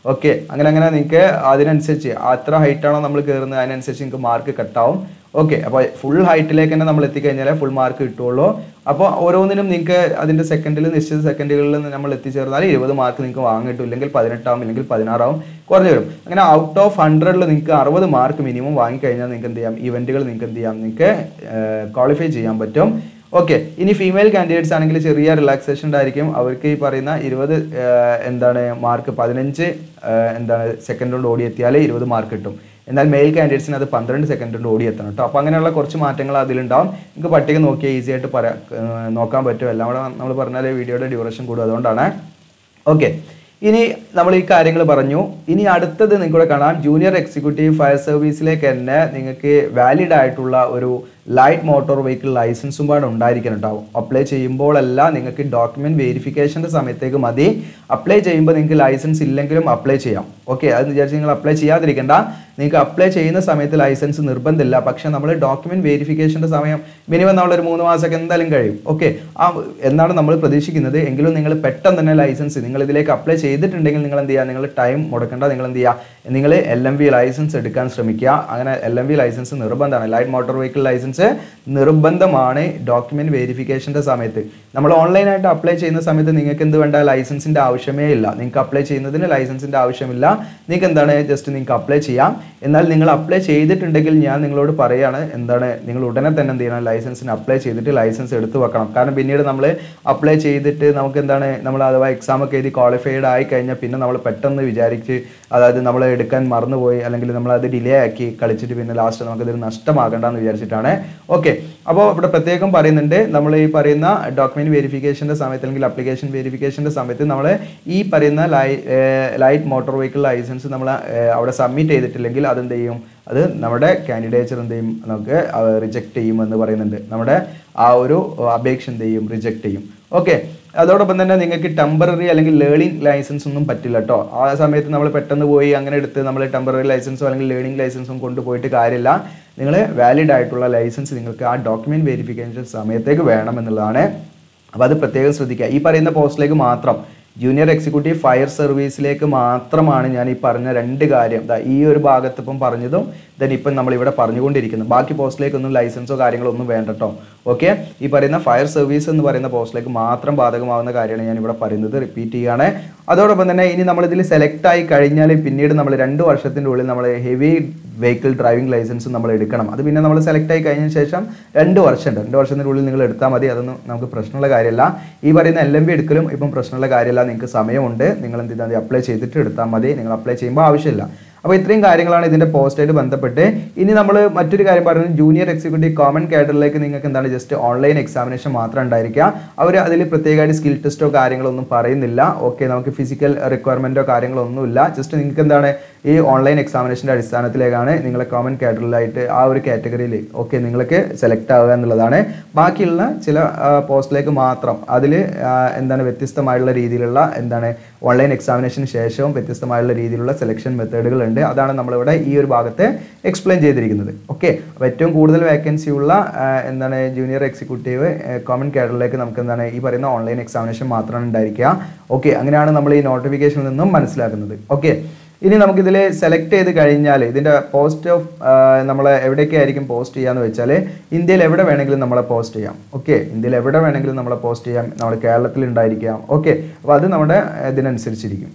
ഓക്കെ അങ്ങനെ അങ്ങനെ നിങ്ങൾക്ക് അതിനനുസരിച്ച് അത്ര ഹൈറ്റ് ആണോ നമ്മൾ കയറുന്നത് അതിനനുസരിച്ച് നിങ്ങൾക്ക് മാർക്ക് കട്ടാവും ഓക്കെ അപ്പോൾ ഫുൾ ഹൈറ്റിലേക്ക് തന്നെ നമ്മൾ എത്തിക്കഴിഞ്ഞാൽ ഫുൾ മാർക്ക് കിട്ടുള്ളൂ അപ്പോൾ ഓരോന്നിനും നിങ്ങൾക്ക് അതിൻ്റെ സെക്കൻഡിൽ നിശ്ചിത സെക്കൻഡുകളിൽ നമ്മൾ എത്തിച്ചേർന്നാൽ ഇരുപത് മാർക്ക് നിങ്ങൾക്ക് വാങ്ങാൻ കിട്ടും ഇല്ലെങ്കിൽ പതിനെട്ടാവും ഇല്ലെങ്കിൽ പതിനാറാവും കുറഞ്ഞു വരും അങ്ങനെ ഔട്ട് ഓഫ് ഹൺഡ്രഡിൽ നിങ്ങൾക്ക് അറുപത് മാർക്ക് മിനിമം വാങ്ങിക്കഴിഞ്ഞാൽ നിങ്ങൾക്ക് എന്ത് ചെയ്യാം ഇവൻറ്റുകൾ നിങ്ങൾക്ക് എന്ത് ചെയ്യാം നിങ്ങൾക്ക് ക്വാളിഫൈ ചെയ്യാൻ പറ്റും ഓക്കെ ഇനി ഫീമെയിൽ കാൻഡിഡേറ്റ്സ് ആണെങ്കിൽ ചെറിയ റിലാക്സേഷൻ ആയിരിക്കും അവർക്ക് ഈ പറയുന്ന ഇരുപത് എന്താണ് മാർക്ക് പതിനഞ്ച് എന്താണ് സെക്കൻഡ് കൊണ്ട് ഓടി എത്തിയാൽ ഇരുപത് മാർക്ക് കിട്ടും എന്നാൽ മെയിൽ കാൻഡിഡേറ്റ്സിന് അത് പന്ത്രണ്ട് സെക്കൻഡ് കൊണ്ട് ഓടി എത്തണം കേട്ടോ അപ്പോൾ അങ്ങനെയുള്ള കുറച്ച് മാറ്റങ്ങൾ അതിലുണ്ടാവും നിങ്ങൾക്ക് പട്ടിക നോക്കിയാൽ ഈസി ആയിട്ട് പറയാ ഏർ നോക്കാൻ പറ്റും എല്ലാം കൂടെ നമ്മൾ പറഞ്ഞാൽ വീഡിയോയുടെ ഡ്യൂറേഷൻ കൂടും അതുകൊണ്ടാണ് ഓക്കെ ഇനി നമ്മൾ ഈ കാര്യങ്ങൾ പറഞ്ഞു ഇനി അടുത്തത് നിങ്ങൾക്കൂടെ കാണാം ജൂനിയർ എക്സിക്യൂട്ടീവ് ഫയർ സർവീസിലേക്ക് തന്നെ നിങ്ങൾക്ക് വാലിഡ് ആയിട്ടുള്ള ഒരു ലൈറ്റ് മോട്ടോർ വെഹിക്കിൾ ലൈസൻസും പാടെ ഉണ്ടായിരിക്കണം കേട്ടോ അപ്ലൈ ചെയ്യുമ്പോഴല്ല നിങ്ങൾക്ക് ഡോക്യുമെന്റ് വെരിഫിക്കേഷൻ്റെ സമയത്തേക്ക് മതി അപ്ലൈ ചെയ്യുമ്പോൾ നിങ്ങൾക്ക് ലൈസൻസ് ഇല്ലെങ്കിലും അപ്ലൈ ചെയ്യാം ഓക്കെ അത് വിചാരിച്ച് നിങ്ങൾ അപ്ലൈ ചെയ്യാതിരിക്കണ്ട നിങ്ങൾക്ക് അപ്ലൈ ചെയ്യുന്ന സമയത്ത് ലൈസൻസ് നിർബന്ധമില്ല പക്ഷേ നമ്മൾ ഡോക്യുമെന്റ് വെരിഫിക്കേഷൻ്റെ സമയം മിനിമം നമ്മളൊരു മൂന്ന് മാസമൊക്കെ എന്തായാലും കഴിയും ഓക്കെ ആ എന്നാണ് നമ്മൾ പ്രതീക്ഷിക്കുന്നത് എങ്കിലും നിങ്ങൾ പെട്ടെന്ന് തന്നെ ലൈസൻസ് നിങ്ങൾ ഇതിലേക്ക് അപ്ലൈ ചെയ്തിട്ടുണ്ടെങ്കിൽ നിങ്ങൾ എന്ത് ചെയ്യുക നിങ്ങൾ ടൈം മുടക്കേണ്ട നിങ്ങൾ എന്ത് ചെയ്യുക നിങ്ങൾ എൽ എം വി ലൈസൻസ് എടുക്കാൻ ശ്രമിക്കുക അങ്ങനെ എൽ എം വി ലൈസൻസ് നിർബന്ധമാണ് ലൈറ്റ് മോട്ടോർ വെഹിക്കിൾ ലൈസൻസ് നിർബന്ധമാണ് ഡോക്യുമെന്റ് വെരിഫിക്കേഷൻ്റെ സമയത്ത് നമ്മൾ ഓൺലൈനായിട്ട് അപ്ലൈ ചെയ്യുന്ന സമയത്ത് നിങ്ങൾക്ക് എന്ത് വേണ്ട ലൈസൻസിൻ്റെ ആവശ്യമേ ഇല്ല നിങ്ങൾക്ക് അപ്ലൈ ചെയ്യുന്നതിന് ലൈസൻസിൻ്റെ ആവശ്യമില്ല നിങ്ങൾക്ക് എന്താണ് ജസ്റ്റ് നിങ്ങൾക്ക് അപ്ലൈ ചെയ്യാം എന്നാൽ നിങ്ങൾ അപ്ലൈ ചെയ്തിട്ടുണ്ടെങ്കിൽ ഞാൻ നിങ്ങളോട് പറയാണ് എന്താണ് നിങ്ങൾ ഉടനെ തന്നെ എന്ത് ചെയ്യണം ലൈസൻസിന് അപ്ലൈ ചെയ്തിട്ട് ലൈസൻസ് എടുത്തു വെക്കണം കാരണം പിന്നീട് നമ്മൾ അപ്ലൈ ചെയ്തിട്ട് നമുക്ക് എന്താണ് നമ്മൾ അഥവാ എക്സാം ഒക്കെ എഴുതി ക്വാളിഫൈഡ് ആയി കഴിഞ്ഞാൽ പിന്നെ നമ്മൾ പെട്ടെന്ന് വിചാരിച്ച് അതായത് നമ്മൾ എടുക്കാൻ മറന്നുപോയി അല്ലെങ്കിൽ നമ്മൾ അത് ഡിലേ ആക്കി കളിച്ചിട്ട് പിന്നെ ലാസ്റ്റ് നമുക്കതൊരു നഷ്ടമാകണ്ടെന്ന് വിചാരിച്ചിട്ടാണ് ഓക്കെ അപ്പോൾ ഇവിടെ പ്രത്യേകം പറയുന്നുണ്ട് നമ്മൾ ഈ പറയുന്ന ഡോക്യുമെന്റ് വെരിഫിക്കേഷൻ്റെ സമയത്ത് അല്ലെങ്കിൽ അപ്ലിക്കേഷൻ വെരിഫിക്കേഷൻ്റെ സമയത്ത് നമ്മൾ ഈ പറയുന്ന ലൈ ലൈറ്റ് മോട്ടോർ വെഹിക്കിൾ ലൈസൻസ് നമ്മൾ അവിടെ സബ്മിറ്റ് ചെയ്തിട്ടില്ലെങ്കിൽ അതെന്ത് ചെയ്യും അത് നമ്മുടെ കാൻഡിഡേച്ചർ എന്ത് ചെയ്യും നമുക്ക് റിജക്റ്റ് ചെയ്യും എന്ന് പറയുന്നുണ്ട് നമ്മുടെ ആ ഒരു അപേക്ഷ എന്ത് ചെയ്യും റിജക്റ്റ് ചെയ്യും ഓക്കെ അതോടൊപ്പം തന്നെ നിങ്ങൾക്ക് ടെമ്പററി അല്ലെങ്കിൽ ലേണിംഗ് ലൈസൻസ് ഒന്നും പറ്റില്ല കേട്ടോ ആ സമയത്ത് നമ്മൾ പെട്ടെന്ന് പോയി അങ്ങനെ എടുത്ത് നമ്മൾ ടെമ്പററി ലൈസൻസോ അല്ലെങ്കിൽ ലേണിംഗ് ലൈസൻസും കൊണ്ടുപോയിട്ട് കാര്യമില്ല നിങ്ങൾ വാലിഡ് ആയിട്ടുള്ള ലൈസൻസ് നിങ്ങൾക്ക് ആ ഡോക്യുമെന്റ് വെരിഫിക്കേഷൻ സമയത്തേക്ക് വേണം എന്നുള്ളതാണ് അപ്പോൾ അത് പ്രത്യേകം ശ്രദ്ധിക്കുക ഈ പറയുന്ന പോസ്റ്റിലേക്ക് മാത്രം ജൂനിയർ എക്സിക്യൂട്ടീവ് ഫയർ സർവീസിലേക്ക് മാത്രമാണ് ഞാൻ ഈ പറഞ്ഞ രണ്ട് കാര്യം ദാ ഈ ഒരു ഭാഗത്ത് ഇപ്പം പറഞ്ഞതും ദെൻ ഇപ്പം നമ്മൾ ഇവിടെ പറഞ്ഞുകൊണ്ടിരിക്കുന്നത് ബാക്കി പോസ്റ്റിലേക്കൊന്നും ലൈസൻസോ കാര്യങ്ങളോ ഒന്നും വേണ്ട കേട്ടോ ഓക്കെ ഈ പറയുന്ന ഫയർ സർവീസ് എന്ന് പറയുന്ന പോസ്റ്റിലേക്ക് മാത്രം ബാധകമാവുന്ന കാര്യമാണ് ഞാൻ ഇവിടെ പറയുന്നത് റിപ്പീറ്റ് ചെയ്യുകയാണ് അതോടൊപ്പം തന്നെ ഇനി നമ്മൾ ഇതിൽ സെലക്ട് ആയി കഴിഞ്ഞാൽ പിന്നീട് നമ്മൾ രണ്ട് വർഷത്തിൻ്റെ ഉള്ളിൽ നമ്മൾ ഹെവി വെഹിക്കിൾ ഡ്രൈവിംഗ് ലൈസൻസ് നമ്മൾ എടുക്കണം അത് പിന്നെ നമ്മൾ സെലക്ട് ആയി കഴിഞ്ഞ ശേഷം രണ്ട് വർഷമുണ്ട് രണ്ട് വർഷത്തിൻ്റെ ഉള്ളിൽ നിങ്ങൾ എടുത്താൽ മതി അതൊന്നും നമുക്ക് പ്രശ്നമുള്ള കാര്യമല്ല ഈ പറയുന്ന എൽ എം ബി എടുക്കലും ഇപ്പം പ്രശ്നമുള്ള കാര്യമല്ല നിങ്ങൾക്ക് സമയമുണ്ട് നിങ്ങൾ എന്ത് ചെയ്താൽ മതി അപ്ലൈ ചെയ്തിട്ട് എടുത്താൽ മതി നിങ്ങൾ അപ്ലൈ ചെയ്യുമ്പോൾ ആവശ്യമില്ല അപ്പോൾ ഇത്രയും കാര്യങ്ങളാണ് ഇതിൻ്റെ പോസ്റ്റായിട്ട് ബന്ധപ്പെട്ട് ഇനി നമ്മൾ മറ്റൊരു കാര്യം പറയുന്നത് ജൂനിയർ എക്സിക്യൂട്ടീവ് കോമൺ കാഡറിലേക്ക് നിങ്ങൾക്ക് എന്താണ് ജസ്റ്റ് ഓൺലൈൻ എക്സാമിനേഷൻ മാത്രം ഉണ്ടായിരിക്കുക അവർ അതിൽ പ്രത്യേകമായിട്ട് സ്കിൽ ടെസ്റ്റോ കാര്യങ്ങളോ ഒന്നും പറയുന്നില്ല ഓക്കെ നമുക്ക് ഫിസിക്കൽ റിക്വയർമെൻറ്റോ കാര്യങ്ങളോ ഒന്നുമില്ല ജസ്റ്റ് നിങ്ങൾക്ക് എന്താണ് ഈ ഓൺലൈൻ എക്സാമിനേഷൻ്റെ അടിസ്ഥാനത്തിലേക്കാണ് നിങ്ങളെ കോമൺ കാറ്റഗറിയിലായിട്ട് ആ ഒരു കാറ്റഗറിയിൽ ഓക്കെ നിങ്ങൾക്ക് സെലക്ട് ആവുക എന്നുള്ളതാണ് ബാക്കിയുള്ള ചില പോസ്റ്റിലേക്ക് മാത്രം അതിൽ എന്താണ് വ്യത്യസ്തമായുള്ള രീതിയിലുള്ള എന്താണ് ഓൺലൈൻ എക്സാമിനേഷന് ശേഷവും വ്യത്യസ്തമായുള്ള രീതിയിലുള്ള സെലക്ഷൻ മെത്തേഡുകൾ ഉണ്ട് അതാണ് നമ്മളിവിടെ ഈ ഒരു ഭാഗത്ത് എക്സ്പ്ലെയിൻ ചെയ്തിരിക്കുന്നത് ഓക്കെ അപ്പോൾ ഏറ്റവും കൂടുതൽ വേക്കൻസി ഉള്ള ആ, എന്താണ് ജൂനിയർ എക്സിക്യൂട്ടീവ് കോമൺ കാഡറിലേക്ക് നമുക്ക് എന്താണ് ഈ പറയുന്ന ഓൺലൈൻ എക്സാമിനേഷൻ മാത്രമാണ് ഉണ്ടായിരിക്കുക ഓക്കെ അങ്ങനെയാണ് നമ്മൾ ഈ നോട്ടിഫിക്കേഷനിൽ നിന്നും മനസ്സിലാക്കുന്നത് ഓക്കെ ഇനി നമുക്കിതിൽ സെലക്ട് ചെയ്ത് കഴിഞ്ഞാൽ ഇതിൻ്റെ പോസ്റ്റ് ഓഫ് നമ്മൾ എവിടെയൊക്കെ ആയിരിക്കും പോസ്റ്റ് ചെയ്യാന്ന് വെച്ചാൽ ഇന്ത്യയിൽ എവിടെ വേണമെങ്കിലും നമ്മളെ പോസ്റ്റ് ചെയ്യാം ഓക്കെ ഇന്ത്യയിൽ എവിടെ വേണമെങ്കിലും നമ്മളെ പോസ്റ്റ് ചെയ്യാം നമ്മൾ കേരളത്തിൽ ഉണ്ടായിരിക്കാം ഓക്കെ അപ്പോൾ അത് നമ്മുടെ ഇതിനനുസരിച്ചിരിക്കും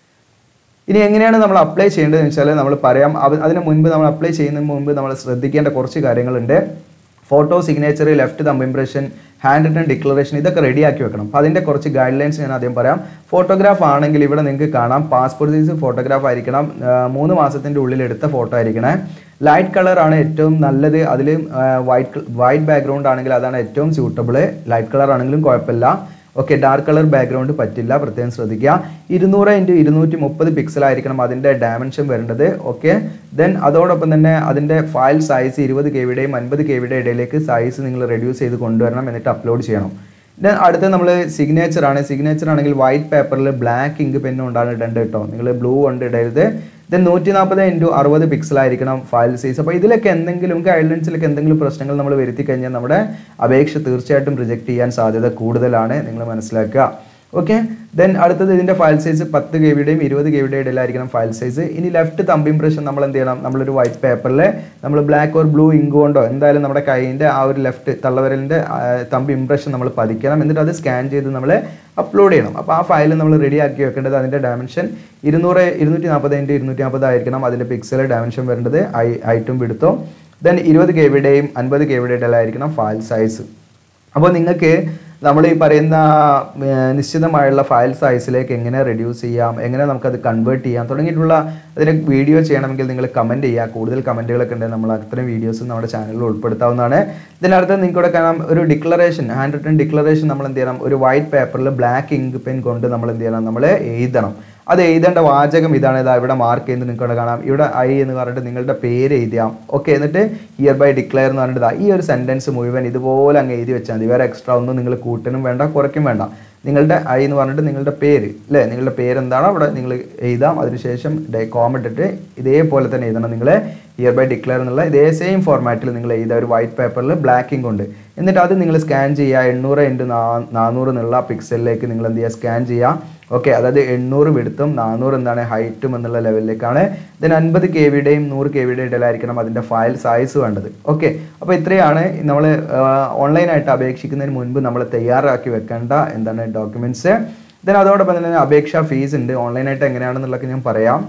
ഇനി എങ്ങനെയാണ് നമ്മൾ അപ്ലൈ ചെയ്യേണ്ടതെന്ന് വെച്ചാൽ നമ്മൾ പറയാം അവ- അതിന് മുൻപ് നമ്മൾ അപ്ലൈ ചെയ്യുന്നതിന് മുൻപ് നമ്മൾ ശ്രദ്ധിക്കേണ്ട കുറച്ച് കാര്യങ്ങളുണ്ട് photo signature left thumb impression hand written declaration ഇതൊക്കെ റെഡിയാക്കി വെക്കണം അപ്പോൾ അതിൻ്റെ കുറച്ച് ഗൈഡ് ലൈൻസ് ഞാൻ ആദ്യം പറയാം ഫോട്ടോഗ്രാഫ് ആണെങ്കിൽ ഇവിടെ നിങ്ങൾക്ക് കാണാം പാസ്പോർട്ട് സൈസ് ഫോട്ടോഗ്രാഫ് ആയിരിക്കണം ആ, മൂന്ന് മാസത്തിൻ്റെ ഉള്ളിൽ എടുത്ത ഫോട്ടോ ആയിരിക്കണേ ലൈറ്റ് കളർ ആണ് ഏറ്റവും നല്ലത് അതിൽ വൈറ്റ് വൈറ്റ് ബാക്ക്ഗ്രൗണ്ട് ആണെങ്കിൽ അതാണ് ഏറ്റവും സ്യൂട്ടബിൾ ലൈറ്റ് കളർ ആണെങ്കിലും കുഴപ്പമില്ല ഓക്കെ ഡാർക്ക് കളർ ബാക്ക്ഗ്രൗണ്ട് പറ്റില്ല പ്രത്യേകം ശ്രദ്ധിക്കുക ഇരുന്നൂറ് ഇൻറ്റു ഇരുന്നൂറ്റി മുപ്പത് പിക്സൽ ആയിരിക്കണം അതിൻ്റെ ഡയമെൻഷൻ വരേണ്ടത് ഓക്കെ ദെൻ അതോടൊപ്പം തന്നെ അതിൻ്റെ ഫയൽ സൈസ് ഇരുപത് കെ വിയുടെയും അൻപത് കെ വിയുടെ ഇടയിലേക്ക് സൈസ് നിങ്ങൾ റെഡ്യൂസ് ചെയ്ത് കൊണ്ടുവരണം എന്നിട്ട് അപ്ലോഡ് ചെയ്യണം ദെൻ അടുത്ത നമ്മൾ സിഗ്നേച്ചർ ആണ് സിഗ്നേച്ചർ ആണെങ്കിൽ വൈറ്റ് പേപ്പറിൽ ബ്ലാക്ക് ഇങ്ക് പെന്നും കൊണ്ടാണ് ഇടേണ്ടത് കേട്ടോ നിങ്ങൾ ബ്ലൂ കൊണ്ട് ഇടരുത് ദെൻ നൂറ്റി നാൽപ്പത് ഇൻറ്റു അറുപത് പിക്സൽ ആയിരിക്കണം ഫയൽ സൈസ് അപ്പോൾ ഇതിലൊക്കെ എന്തെങ്കിലും ഗൈഡ്ലൈൻസിലൊക്കെ എന്തെങ്കിലും പ്രശ്നങ്ങൾ നമ്മൾ വരുത്തി കഴിഞ്ഞാൽ നമ്മുടെ അപേക്ഷ തീർച്ചയായിട്ടും റിജക്റ്റ് ചെയ്യാൻ സാധ്യത കൂടുതലാണ് നിങ്ങൾ മനസ്സിലാക്കുക ഓക്കെ ദെൻ അടുത്തത് ഇതിൻ്റെ ഫയൽ സൈസ് പത്ത് കെ ബിയുടെയും ഇരുപത് കെ ബിയുടെ ഇടയിലായിരിക്കണം ഫയൽ സൈസ് ഇനി ലെഫ്റ്റ് തമ്പ് ഇംപ്രഷൻ നമ്മൾ എന്ത് ചെയ്യണം നമ്മളൊരു വൈറ്റ് പേപ്പറിൽ നമ്മൾ ബ്ലാക്ക് ഓർ ബ്ലൂ ഇങ്ക് കൊണ്ടോ എന്തായാലും നമ്മുടെ കൈയിൻ്റെ ആ ഒരു ലെഫ്റ്റ് തള്ളവരലിൻ്റെ തമ്പ് ഇംപ്രഷൻ നമ്മൾ പതിക്കണം എന്നിട്ട് അത് സ്കാൻ ചെയ്ത് നമ്മൾ അപ്ലോഡ് ചെയ്യണം അപ്പോൾ ആ ഫയൽ നമ്മൾ റെഡി ആക്കി വെക്കേണ്ടത് അതിൻ്റെ ഡയമെൻഷൻ ഇരുന്നൂറ് ഇരുന്നൂറ്റി നാൽപ്പത് ഇൻറ്റു ഇരുന്നൂറ്റി നാൽപ്പത് ആയിരിക്കണം അതിൻ്റെ പിക്സൽ ഡയമെൻഷൻ വരേണ്ടത് ഐ ഐറ്റും പിടുത്തവും ദെൻ ഇരുപത് കെ ബിയുടെയും അൻപത് കെ ബിയുടെ ഇടയിലായിരിക്കണം ഫയൽ സൈസ് അപ്പോൾ നിങ്ങൾക്ക് നമ്മൾ ഈ പറയുന്ന ഏർ, നിശ്ചിതമായുള്ള ഫയൽ സൈസിലേക്ക് എങ്ങനെ റെഡ്യൂസ് ചെയ്യാം എങ്ങനെ നമുക്കത് കൺവേർട്ട് ചെയ്യാം തുടങ്ങിയിട്ടുള്ള അതിന് വീഡിയോ ചെയ്യണമെങ്കിൽ നിങ്ങൾ കമൻറ്റ് ചെയ്യുക കൂടുതൽ കമൻറ്റുകളൊക്കെ ഉണ്ടെങ്കിൽ നമ്മൾ അത്തരം വീഡിയോസ് നമ്മുടെ ചാനലിൽ ഉൾപ്പെടുത്താവുന്നതാണ് ഇതിനടുത്ത് നിങ്ങൾക്ക് ഇവിടെ കാണാം ഒരു ഡിക്ലറേഷൻ ഹാൻഡ് റിട്ടൺ ഡിക്ലറേഷൻ നമ്മൾ എന്ത് ചെയ്യണം ഒരു വൈറ്റ് പേപ്പറിൽ ബ്ലാക്ക് ഇങ്ക് പെൻ കൊണ്ട് നമ്മൾ എന്ത് ചെയ്യണം നമ്മൾ എഴുതണം അത് എഴുതേണ്ട വാചകം ഇതാണ് ഇതാ ഇവിടെ മാർക്ക് ചെയ്യുന്നത് നിങ്ങൾക്ക് ഇവിടെ കാണാം ഇവിടെ ഐ എന്ന് പറഞ്ഞിട്ട് നിങ്ങളുടെ പേര് എഴുതിയാം ഓക്കെ എന്നിട്ട് ഹിയർ ബൈ ഡിക്ലെയർ എന്ന് പറഞ്ഞിട്ട് ദാ ഈ ഒരു സെൻറ്റൻസ് മുഴുവൻ ഇതുപോലെ അങ്ങ് എഴുതി വെച്ചാൽ മതി വേറെ എക്സ്ട്രാ ഒന്നും നിങ്ങൾ കൂട്ടനും വേണ്ട കുറയ്ക്കും വേണ്ട നിങ്ങളുടെ ഐ എന്ന് പറഞ്ഞിട്ട് നിങ്ങളുടെ പേര് അല്ലേ നിങ്ങളുടെ പേര് എന്താണോ അവിടെ നിങ്ങൾ എഴുതാം അതിനുശേഷം കോമ ഇട്ടിട്ട് ഇതേപോലെ തന്നെ എഴുതണം നിങ്ങൾ ഹിയർ ബൈ ഡിക്ലെയർ എന്നുള്ള ഇതേ സെയിം ഫോർമാറ്റിൽ നിങ്ങൾ എഴുതുക ഒരു വൈറ്റ് പേപ്പറിൽ ബ്ലാക്കിംഗ് കൊണ്ട് എന്നിട്ട് അത് നിങ്ങൾ സ്കാൻ ചെയ്യുക എണ്ണൂറ് ഇൻറ്റു നാനൂറ് എന്നുള്ള പിക്സലിലേക്ക് നിങ്ങൾ എന്ത് ചെയ്യുക സ്കാൻ ചെയ്യുക ഓക്കെ അതായത് എണ്ണൂറ് വിടുത്തും നാനൂറ് എന്താണ് ഹൈറ്റും എന്നുള്ള ലെവലിലേക്കാണ് ദെൻ അൻപത് കെ വിയുടെയും നൂറ് കെ വിയുടെ ഇടയിലായിരിക്കണം അതിൻ്റെ ഫയൽ സൈസ് വേണ്ടത് ഓക്കെ അപ്പോൾ ഇത്രയാണ് നമ്മൾ ഓൺലൈനായിട്ട് അപേക്ഷിക്കുന്നതിന് മുൻപ് നമ്മൾ തയ്യാറാക്കി വെക്കേണ്ട എന്താണ് ഡോക്യുമെൻറ്റ്സ് ദെൻ അതോടൊപ്പം തന്നെ അപേക്ഷാ ഫീസ് ഉണ്ട് ഓൺലൈനായിട്ട് എങ്ങനെയാണെന്നുള്ളതൊക്കെ ഞാൻ പറയാം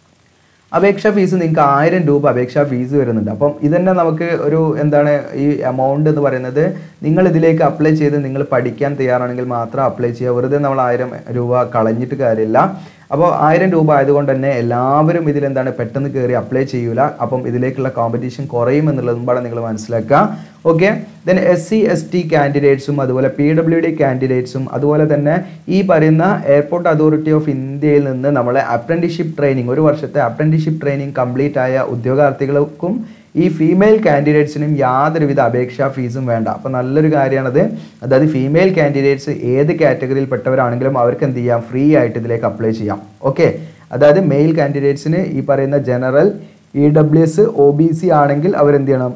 അപേക്ഷാ ഫീസ് നിങ്ങൾക്ക് ആയിരം രൂപ അപേക്ഷാ ഫീസ് വരുന്നുണ്ട് അപ്പം ഇതന്നെ നമുക്ക് ഒരു എന്താണ് ഈ എമൗണ്ട് എന്ന് പറയുന്നത് നിങ്ങൾ ഇതിലേക്ക് അപ്ലൈ ചെയ്ത് നിങ്ങൾ പഠിക്കാൻ തയ്യാറാണെങ്കിൽ മാത്രം അപ്ലൈ ചെയ്യുക വെറുതെ നമ്മൾ ആയിരം രൂപ കളഞ്ഞിട്ട് കാര്യമില്ല അപ്പോൾ ആയിരം രൂപ ആയതുകൊണ്ട് തന്നെ എല്ലാവരും ഇതിലെന്താണ് പെട്ടെന്ന് കയറി അപ്ലൈ ചെയ്യൂല അപ്പം ഇതിലേക്കുള്ള കോമ്പറ്റീഷൻ കുറയും എന്നുള്ളതും പാടെ നിങ്ങൾ മനസ്സിലാക്കുക okay then S C S T കാൻഡിഡേറ്റ്സും അതുപോലെ പി ഡബ്ല്യു ഡി കാൻഡിഡേറ്റ്സും അതുപോലെ തന്നെ ഈ പറയുന്ന എയർപോർട്ട് അതോറിറ്റി ഓഫ് ഇന്ത്യയിൽ നിന്ന് നമ്മളെ അപ്രന്റീഷിപ്പ് ട്രെയിനിങ് ഒരു വർഷത്തെ അപ്രന്റീഷിപ്പ് ട്രെയിനിങ് കംപ്ലീറ്റ് ആയ ഉദ്യോഗാർത്ഥികൾക്കും ഈ ഫീമെയിൽ കാൻഡിഡേറ്റ്സിനും യാതൊരുവിധ അപേക്ഷാ ഫീസും വേണ്ട അപ്പോൾ നല്ലൊരു കാര്യമാണത് അതായത് ഫീമെയിൽ കാൻഡിഡേറ്റ്സ് ഏത് കാറ്റഗറിയിൽ പെട്ടവരാണെങ്കിലും അവർക്ക് എന്ത് ചെയ്യാം ഫ്രീ ആയിട്ട് ഇതിലേക്ക് അപ്ലൈ ചെയ്യാം ഓക്കെ അതായത് മെയിൽ കാൻഡിഡേറ്റ്സിന് ഈ പറയുന്ന general E W S O B C ആണെങ്കിൽ അവരെന്ത് ചെയ്യണം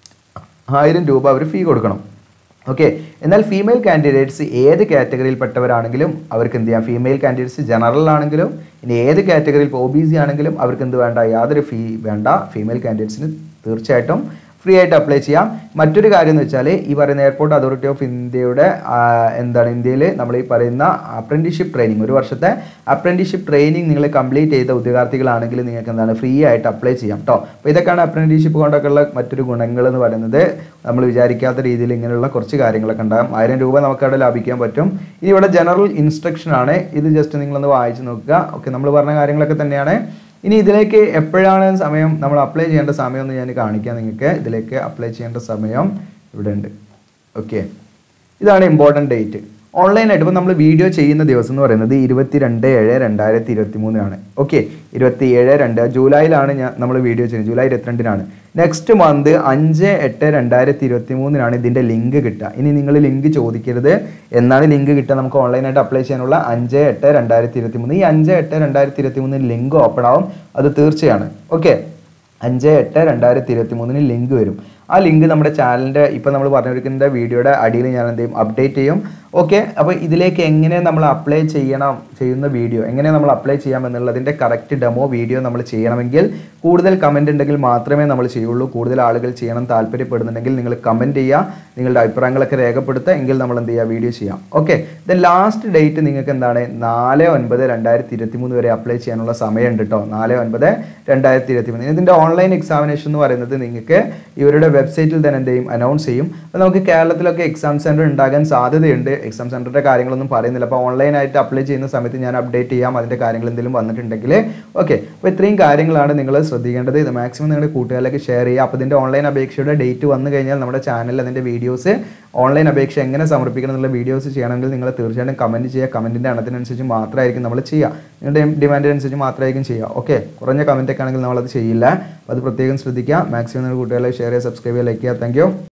ആയിരം രൂപ അവർ ഫീ കൊടുക്കണം ഓക്കെ എന്നാൽ ഫീമെയിൽ കാൻഡിഡേറ്റ്സ് ഏത് കാറ്റഗറിയിൽപ്പെട്ടവരാണെങ്കിലും അവർക്ക് എന്ത് ചെയ്യാം ഫീമെയിൽ കാൻഡിഡേറ്റ്സ് ജനറൽ ആണെങ്കിലും ഇനി ഏത് കാറ്റഗറിയിൽ ഒ ബി സി ആണെങ്കിലും അവർക്ക് എന്ത് വേണ്ട യാതൊരു ഫീ വേണ്ട ഫീമെയിൽ കാൻഡിഡേറ്റ്സിന് തീർച്ചയായിട്ടും ഫ്രീ ആയിട്ട് അപ്ലൈ ചെയ്യാം മറ്റൊരു കാര്യം എന്ന് വെച്ചാൽ ഈ പറയുന്ന എയർപോർട്ട് അതോറിറ്റി ഓഫ് ഇന്ത്യയുടെ ആ, എന്താണ് ഇന്ത്യയിൽ നമ്മൾ ഈ പറയുന്ന അപ്രന്റീഷിപ്പ് ട്രെയിനിങ് ഒരു വർഷത്തെ അപ്രന്റീഷിപ്പ് ട്രെയിനിങ് നിങ്ങൾ കംപ്ലീറ്റ് ചെയ്ത ഉദ്യോഗാർത്ഥികളാണെങ്കിൽ നിങ്ങൾക്ക് എന്താണ് ഫ്രീ ആയിട്ട് അപ്ലൈ ചെയ്യാം കേട്ടോ അപ്പോൾ ഇതൊക്കെയാണ് അപ്രന്റീഷിപ്പ് കൊണ്ടൊക്കെ ഉള്ള മറ്റൊരു ഗുണങ്ങൾ എന്ന് പറയുന്നത് നമ്മൾ വിചാരിക്കാത്ത രീതിയിൽ ഇങ്ങനെയുള്ള കുറച്ച് കാര്യങ്ങളൊക്കെ ഉണ്ടാകും ആയിരം രൂപ നമുക്ക് അവിടെ ലാഭിക്കാൻ പറ്റും ഇനി ഇവിടെ ജനറൽ ഇൻസ്ട്രക്ഷൻ ആണ് ഇത് ജസ്റ്റ് നിങ്ങളൊന്ന് വായിച്ച് നോക്കുക ഓക്കെ നമ്മൾ പറഞ്ഞ കാര്യങ്ങളൊക്കെ തന്നെയാണ് ഇനി ഇതിലേക്ക് എപ്പോഴാണ് സമയം നമ്മൾ അപ്ലൈ ചെയ്യേണ്ട സമയം എന്ന് ഞാൻ കാണിക്കാം നിങ്ങൾക്ക് ഇതിലേക്ക് അപ്ലൈ ചെയ്യേണ്ട സമയം ഇവിടെ ഉണ്ട് ഓക്കെ ഇതാണ് ഇമ്പോർട്ടൻറ്റ് ഡേറ്റ് ഓൺലൈനായിട്ട് ഇപ്പോൾ നമ്മൾ വീഡിയോ ചെയ്യുന്ന ദിവസം എന്ന് പറയുന്നത് ഇരുപത്തി രണ്ട് ഏഴ് രണ്ടായിരത്തി ഇരുപത്തി മൂന്നിനാണ് ഓക്കെ ഇരുപത്തി ഏഴ് രണ്ട് ജൂലൈയിലാണ് ഞാൻ നമ്മൾ വീഡിയോ ചെയ്യുന്നത് ജൂലൈ ഇരുപത്തിരണ്ടിനാണ് നെക്സ്റ്റ് മന്ത് അഞ്ച് എട്ട് രണ്ടായിരത്തി ഇരുപത്തി മൂന്നിനാണ് ഇതിൻ്റെ ലിങ്ക് കിട്ടുക ഇനി നിങ്ങൾ ലിങ്ക് ചോദിക്കരുത് എന്നാണ് ലിങ്ക് കിട്ടുക നമുക്ക് ഓൺലൈനായിട്ട് അപ്ലൈ ചെയ്യാനുള്ള അഞ്ച് എട്ട് രണ്ടായിരത്തി ഇരുപത്തി മൂന്ന് ഈ അഞ്ച് എട്ട് രണ്ടായിരത്തി ഇരുപത്തി മൂന്നിന് ലിങ്ക് ഓപ്പൺ ആവും അത് തീർച്ചയാണ് ഓക്കെ അഞ്ച് എട്ട് രണ്ടായിരത്തി ഇരുപത്തി മൂന്നിന് ലിങ്ക് വരും ആ ലിങ്ക് നമ്മുടെ ചാനലിൻ്റെ ഇപ്പോൾ നമ്മൾ പറഞ്ഞിരിക്കുന്ന വീഡിയോയുടെ അടിയിൽ ഞാൻ എന്ത് ചെയ്യും അപ്ഡേറ്റ് ചെയ്യും ഓക്കെ അപ്പോൾ ഇതിലേക്ക് എങ്ങനെ നമ്മൾ അപ്ലൈ ചെയ്യണം ചെയ്യുന്ന വീഡിയോ എങ്ങനെ നമ്മൾ അപ്ലൈ ചെയ്യാം എന്നുള്ളതിൻ്റെ കറക്റ്റ് ഡെമോ വീഡിയോ നമ്മൾ ചെയ്യണമെങ്കിൽ കൂടുതൽ കമൻറ്റ് ഉണ്ടെങ്കിൽ മാത്രമേ നമ്മൾ ചെയ്യുള്ളൂ കൂടുതൽ ആളുകൾ ചെയ്യണം താല്പര്യപ്പെടുന്നുണ്ടെങ്കിൽ നിങ്ങൾ കമൻറ്റ് ചെയ്യുക നിങ്ങളുടെ അഭിപ്രായങ്ങളൊക്കെ രേഖപ്പെടുത്തുക എങ്കിൽ നമ്മൾ എന്ത് ചെയ്യുക വീഡിയോ ചെയ്യാം ഓക്കെ ദെൻ ലാസ്റ്റ് ഡേറ്റ് നിങ്ങൾക്ക് എന്താണ് നാല് ഒൻപത് രണ്ടായിരത്തി ഇരുപത്തി മൂന്ന് വരെ അപ്ലൈ ചെയ്യാനുള്ള സമയമുണ്ട് കേട്ടോ നാല് ഒൻപത് രണ്ടായിരത്തി ഇരുപത്തി മൂന്ന് ഇതിൻ്റെ ഓൺലൈൻ എക്സാമിനേഷൻ എന്ന് പറയുന്നത് നിങ്ങൾക്ക് ഇവരുടെ വെബ്സൈറ്റിൽ തന്നെ എന്ത് ചെയ്യും അനൗൺസ് ചെയ്യും അപ്പോൾ നമുക്ക് കേരളത്തിലൊക്കെ എക്സാം സെൻറ്റർ ഉണ്ടാകാൻ സാധ്യതയുണ്ട് എക്സാം സെൻറ്ററിൻ്റെ കാര്യങ്ങളൊന്നും പറയുന്നില്ല അപ്പോൾ ഓൺലൈനായിട്ട് അപ്ലൈ ചെയ്യുന്ന സമയത്ത് ഞാൻ അപ്ഡേറ്റ് ചെയ്യാം അതിൻ്റെ കാര്യങ്ങൾ എന്തെങ്കിലും വന്നിട്ടുണ്ടെങ്കിൽ ഓക്കെ അപ്പോൾ ഇത്രയും കാര്യങ്ങളാണ് നിങ്ങൾ ശ്രദ്ധിക്കേണ്ടത് ഇത് മാക്സിമം നിങ്ങളുടെ കൂട്ടുകാരിലേക്ക് ഷെയർ ചെയ്യുക അപ്പോൾ ഇതിൻ്റെ ഓൺലൈൻ അപേക്ഷയുടെ ഡേറ്റ് വന്നു കഴിഞ്ഞാൽ നമ്മുടെ ചാനലിൽ അതിൻ്റെ വീഡിയോസ് ഓൺലൈൻ അപേക്ഷ എങ്ങനെ സമർപ്പിക്കണം എന്നുള്ള വീഡിയോസ് ചെയ്യണമെങ്കിൽ നിങ്ങൾ തീർച്ചയായിട്ടും കമൻറ്റ് ചെയ്യുക കമൻറ്റിൻ്റെ എണ്ണത്തിനനുസരിച്ച് മാത്രമായിരിക്കും നമ്മൾ ചെയ്യുക നിങ്ങളുടെ ഡിമാൻഡിനനുസരിച്ച് മാത്രമായിരിക്കും ചെയ്യുക ഓക്കെ കുറഞ്ഞ കമൻറ്റൊക്കെ ആണെങ്കിൽ നമ്മളത് ചെയ്യില്ല അപ്പോൾ അത് പ്രത്യേകം ശ്രദ്ധിക്കുക മാക്സിമം നിങ്ങളുടെ കൂട്ടുകാരെ ഷെയർ ചെയ്യുക സബ്സ്ക്രൈബ് ചെയ്യുക ലൈക്ക് ചെയ്യുക താങ്ക്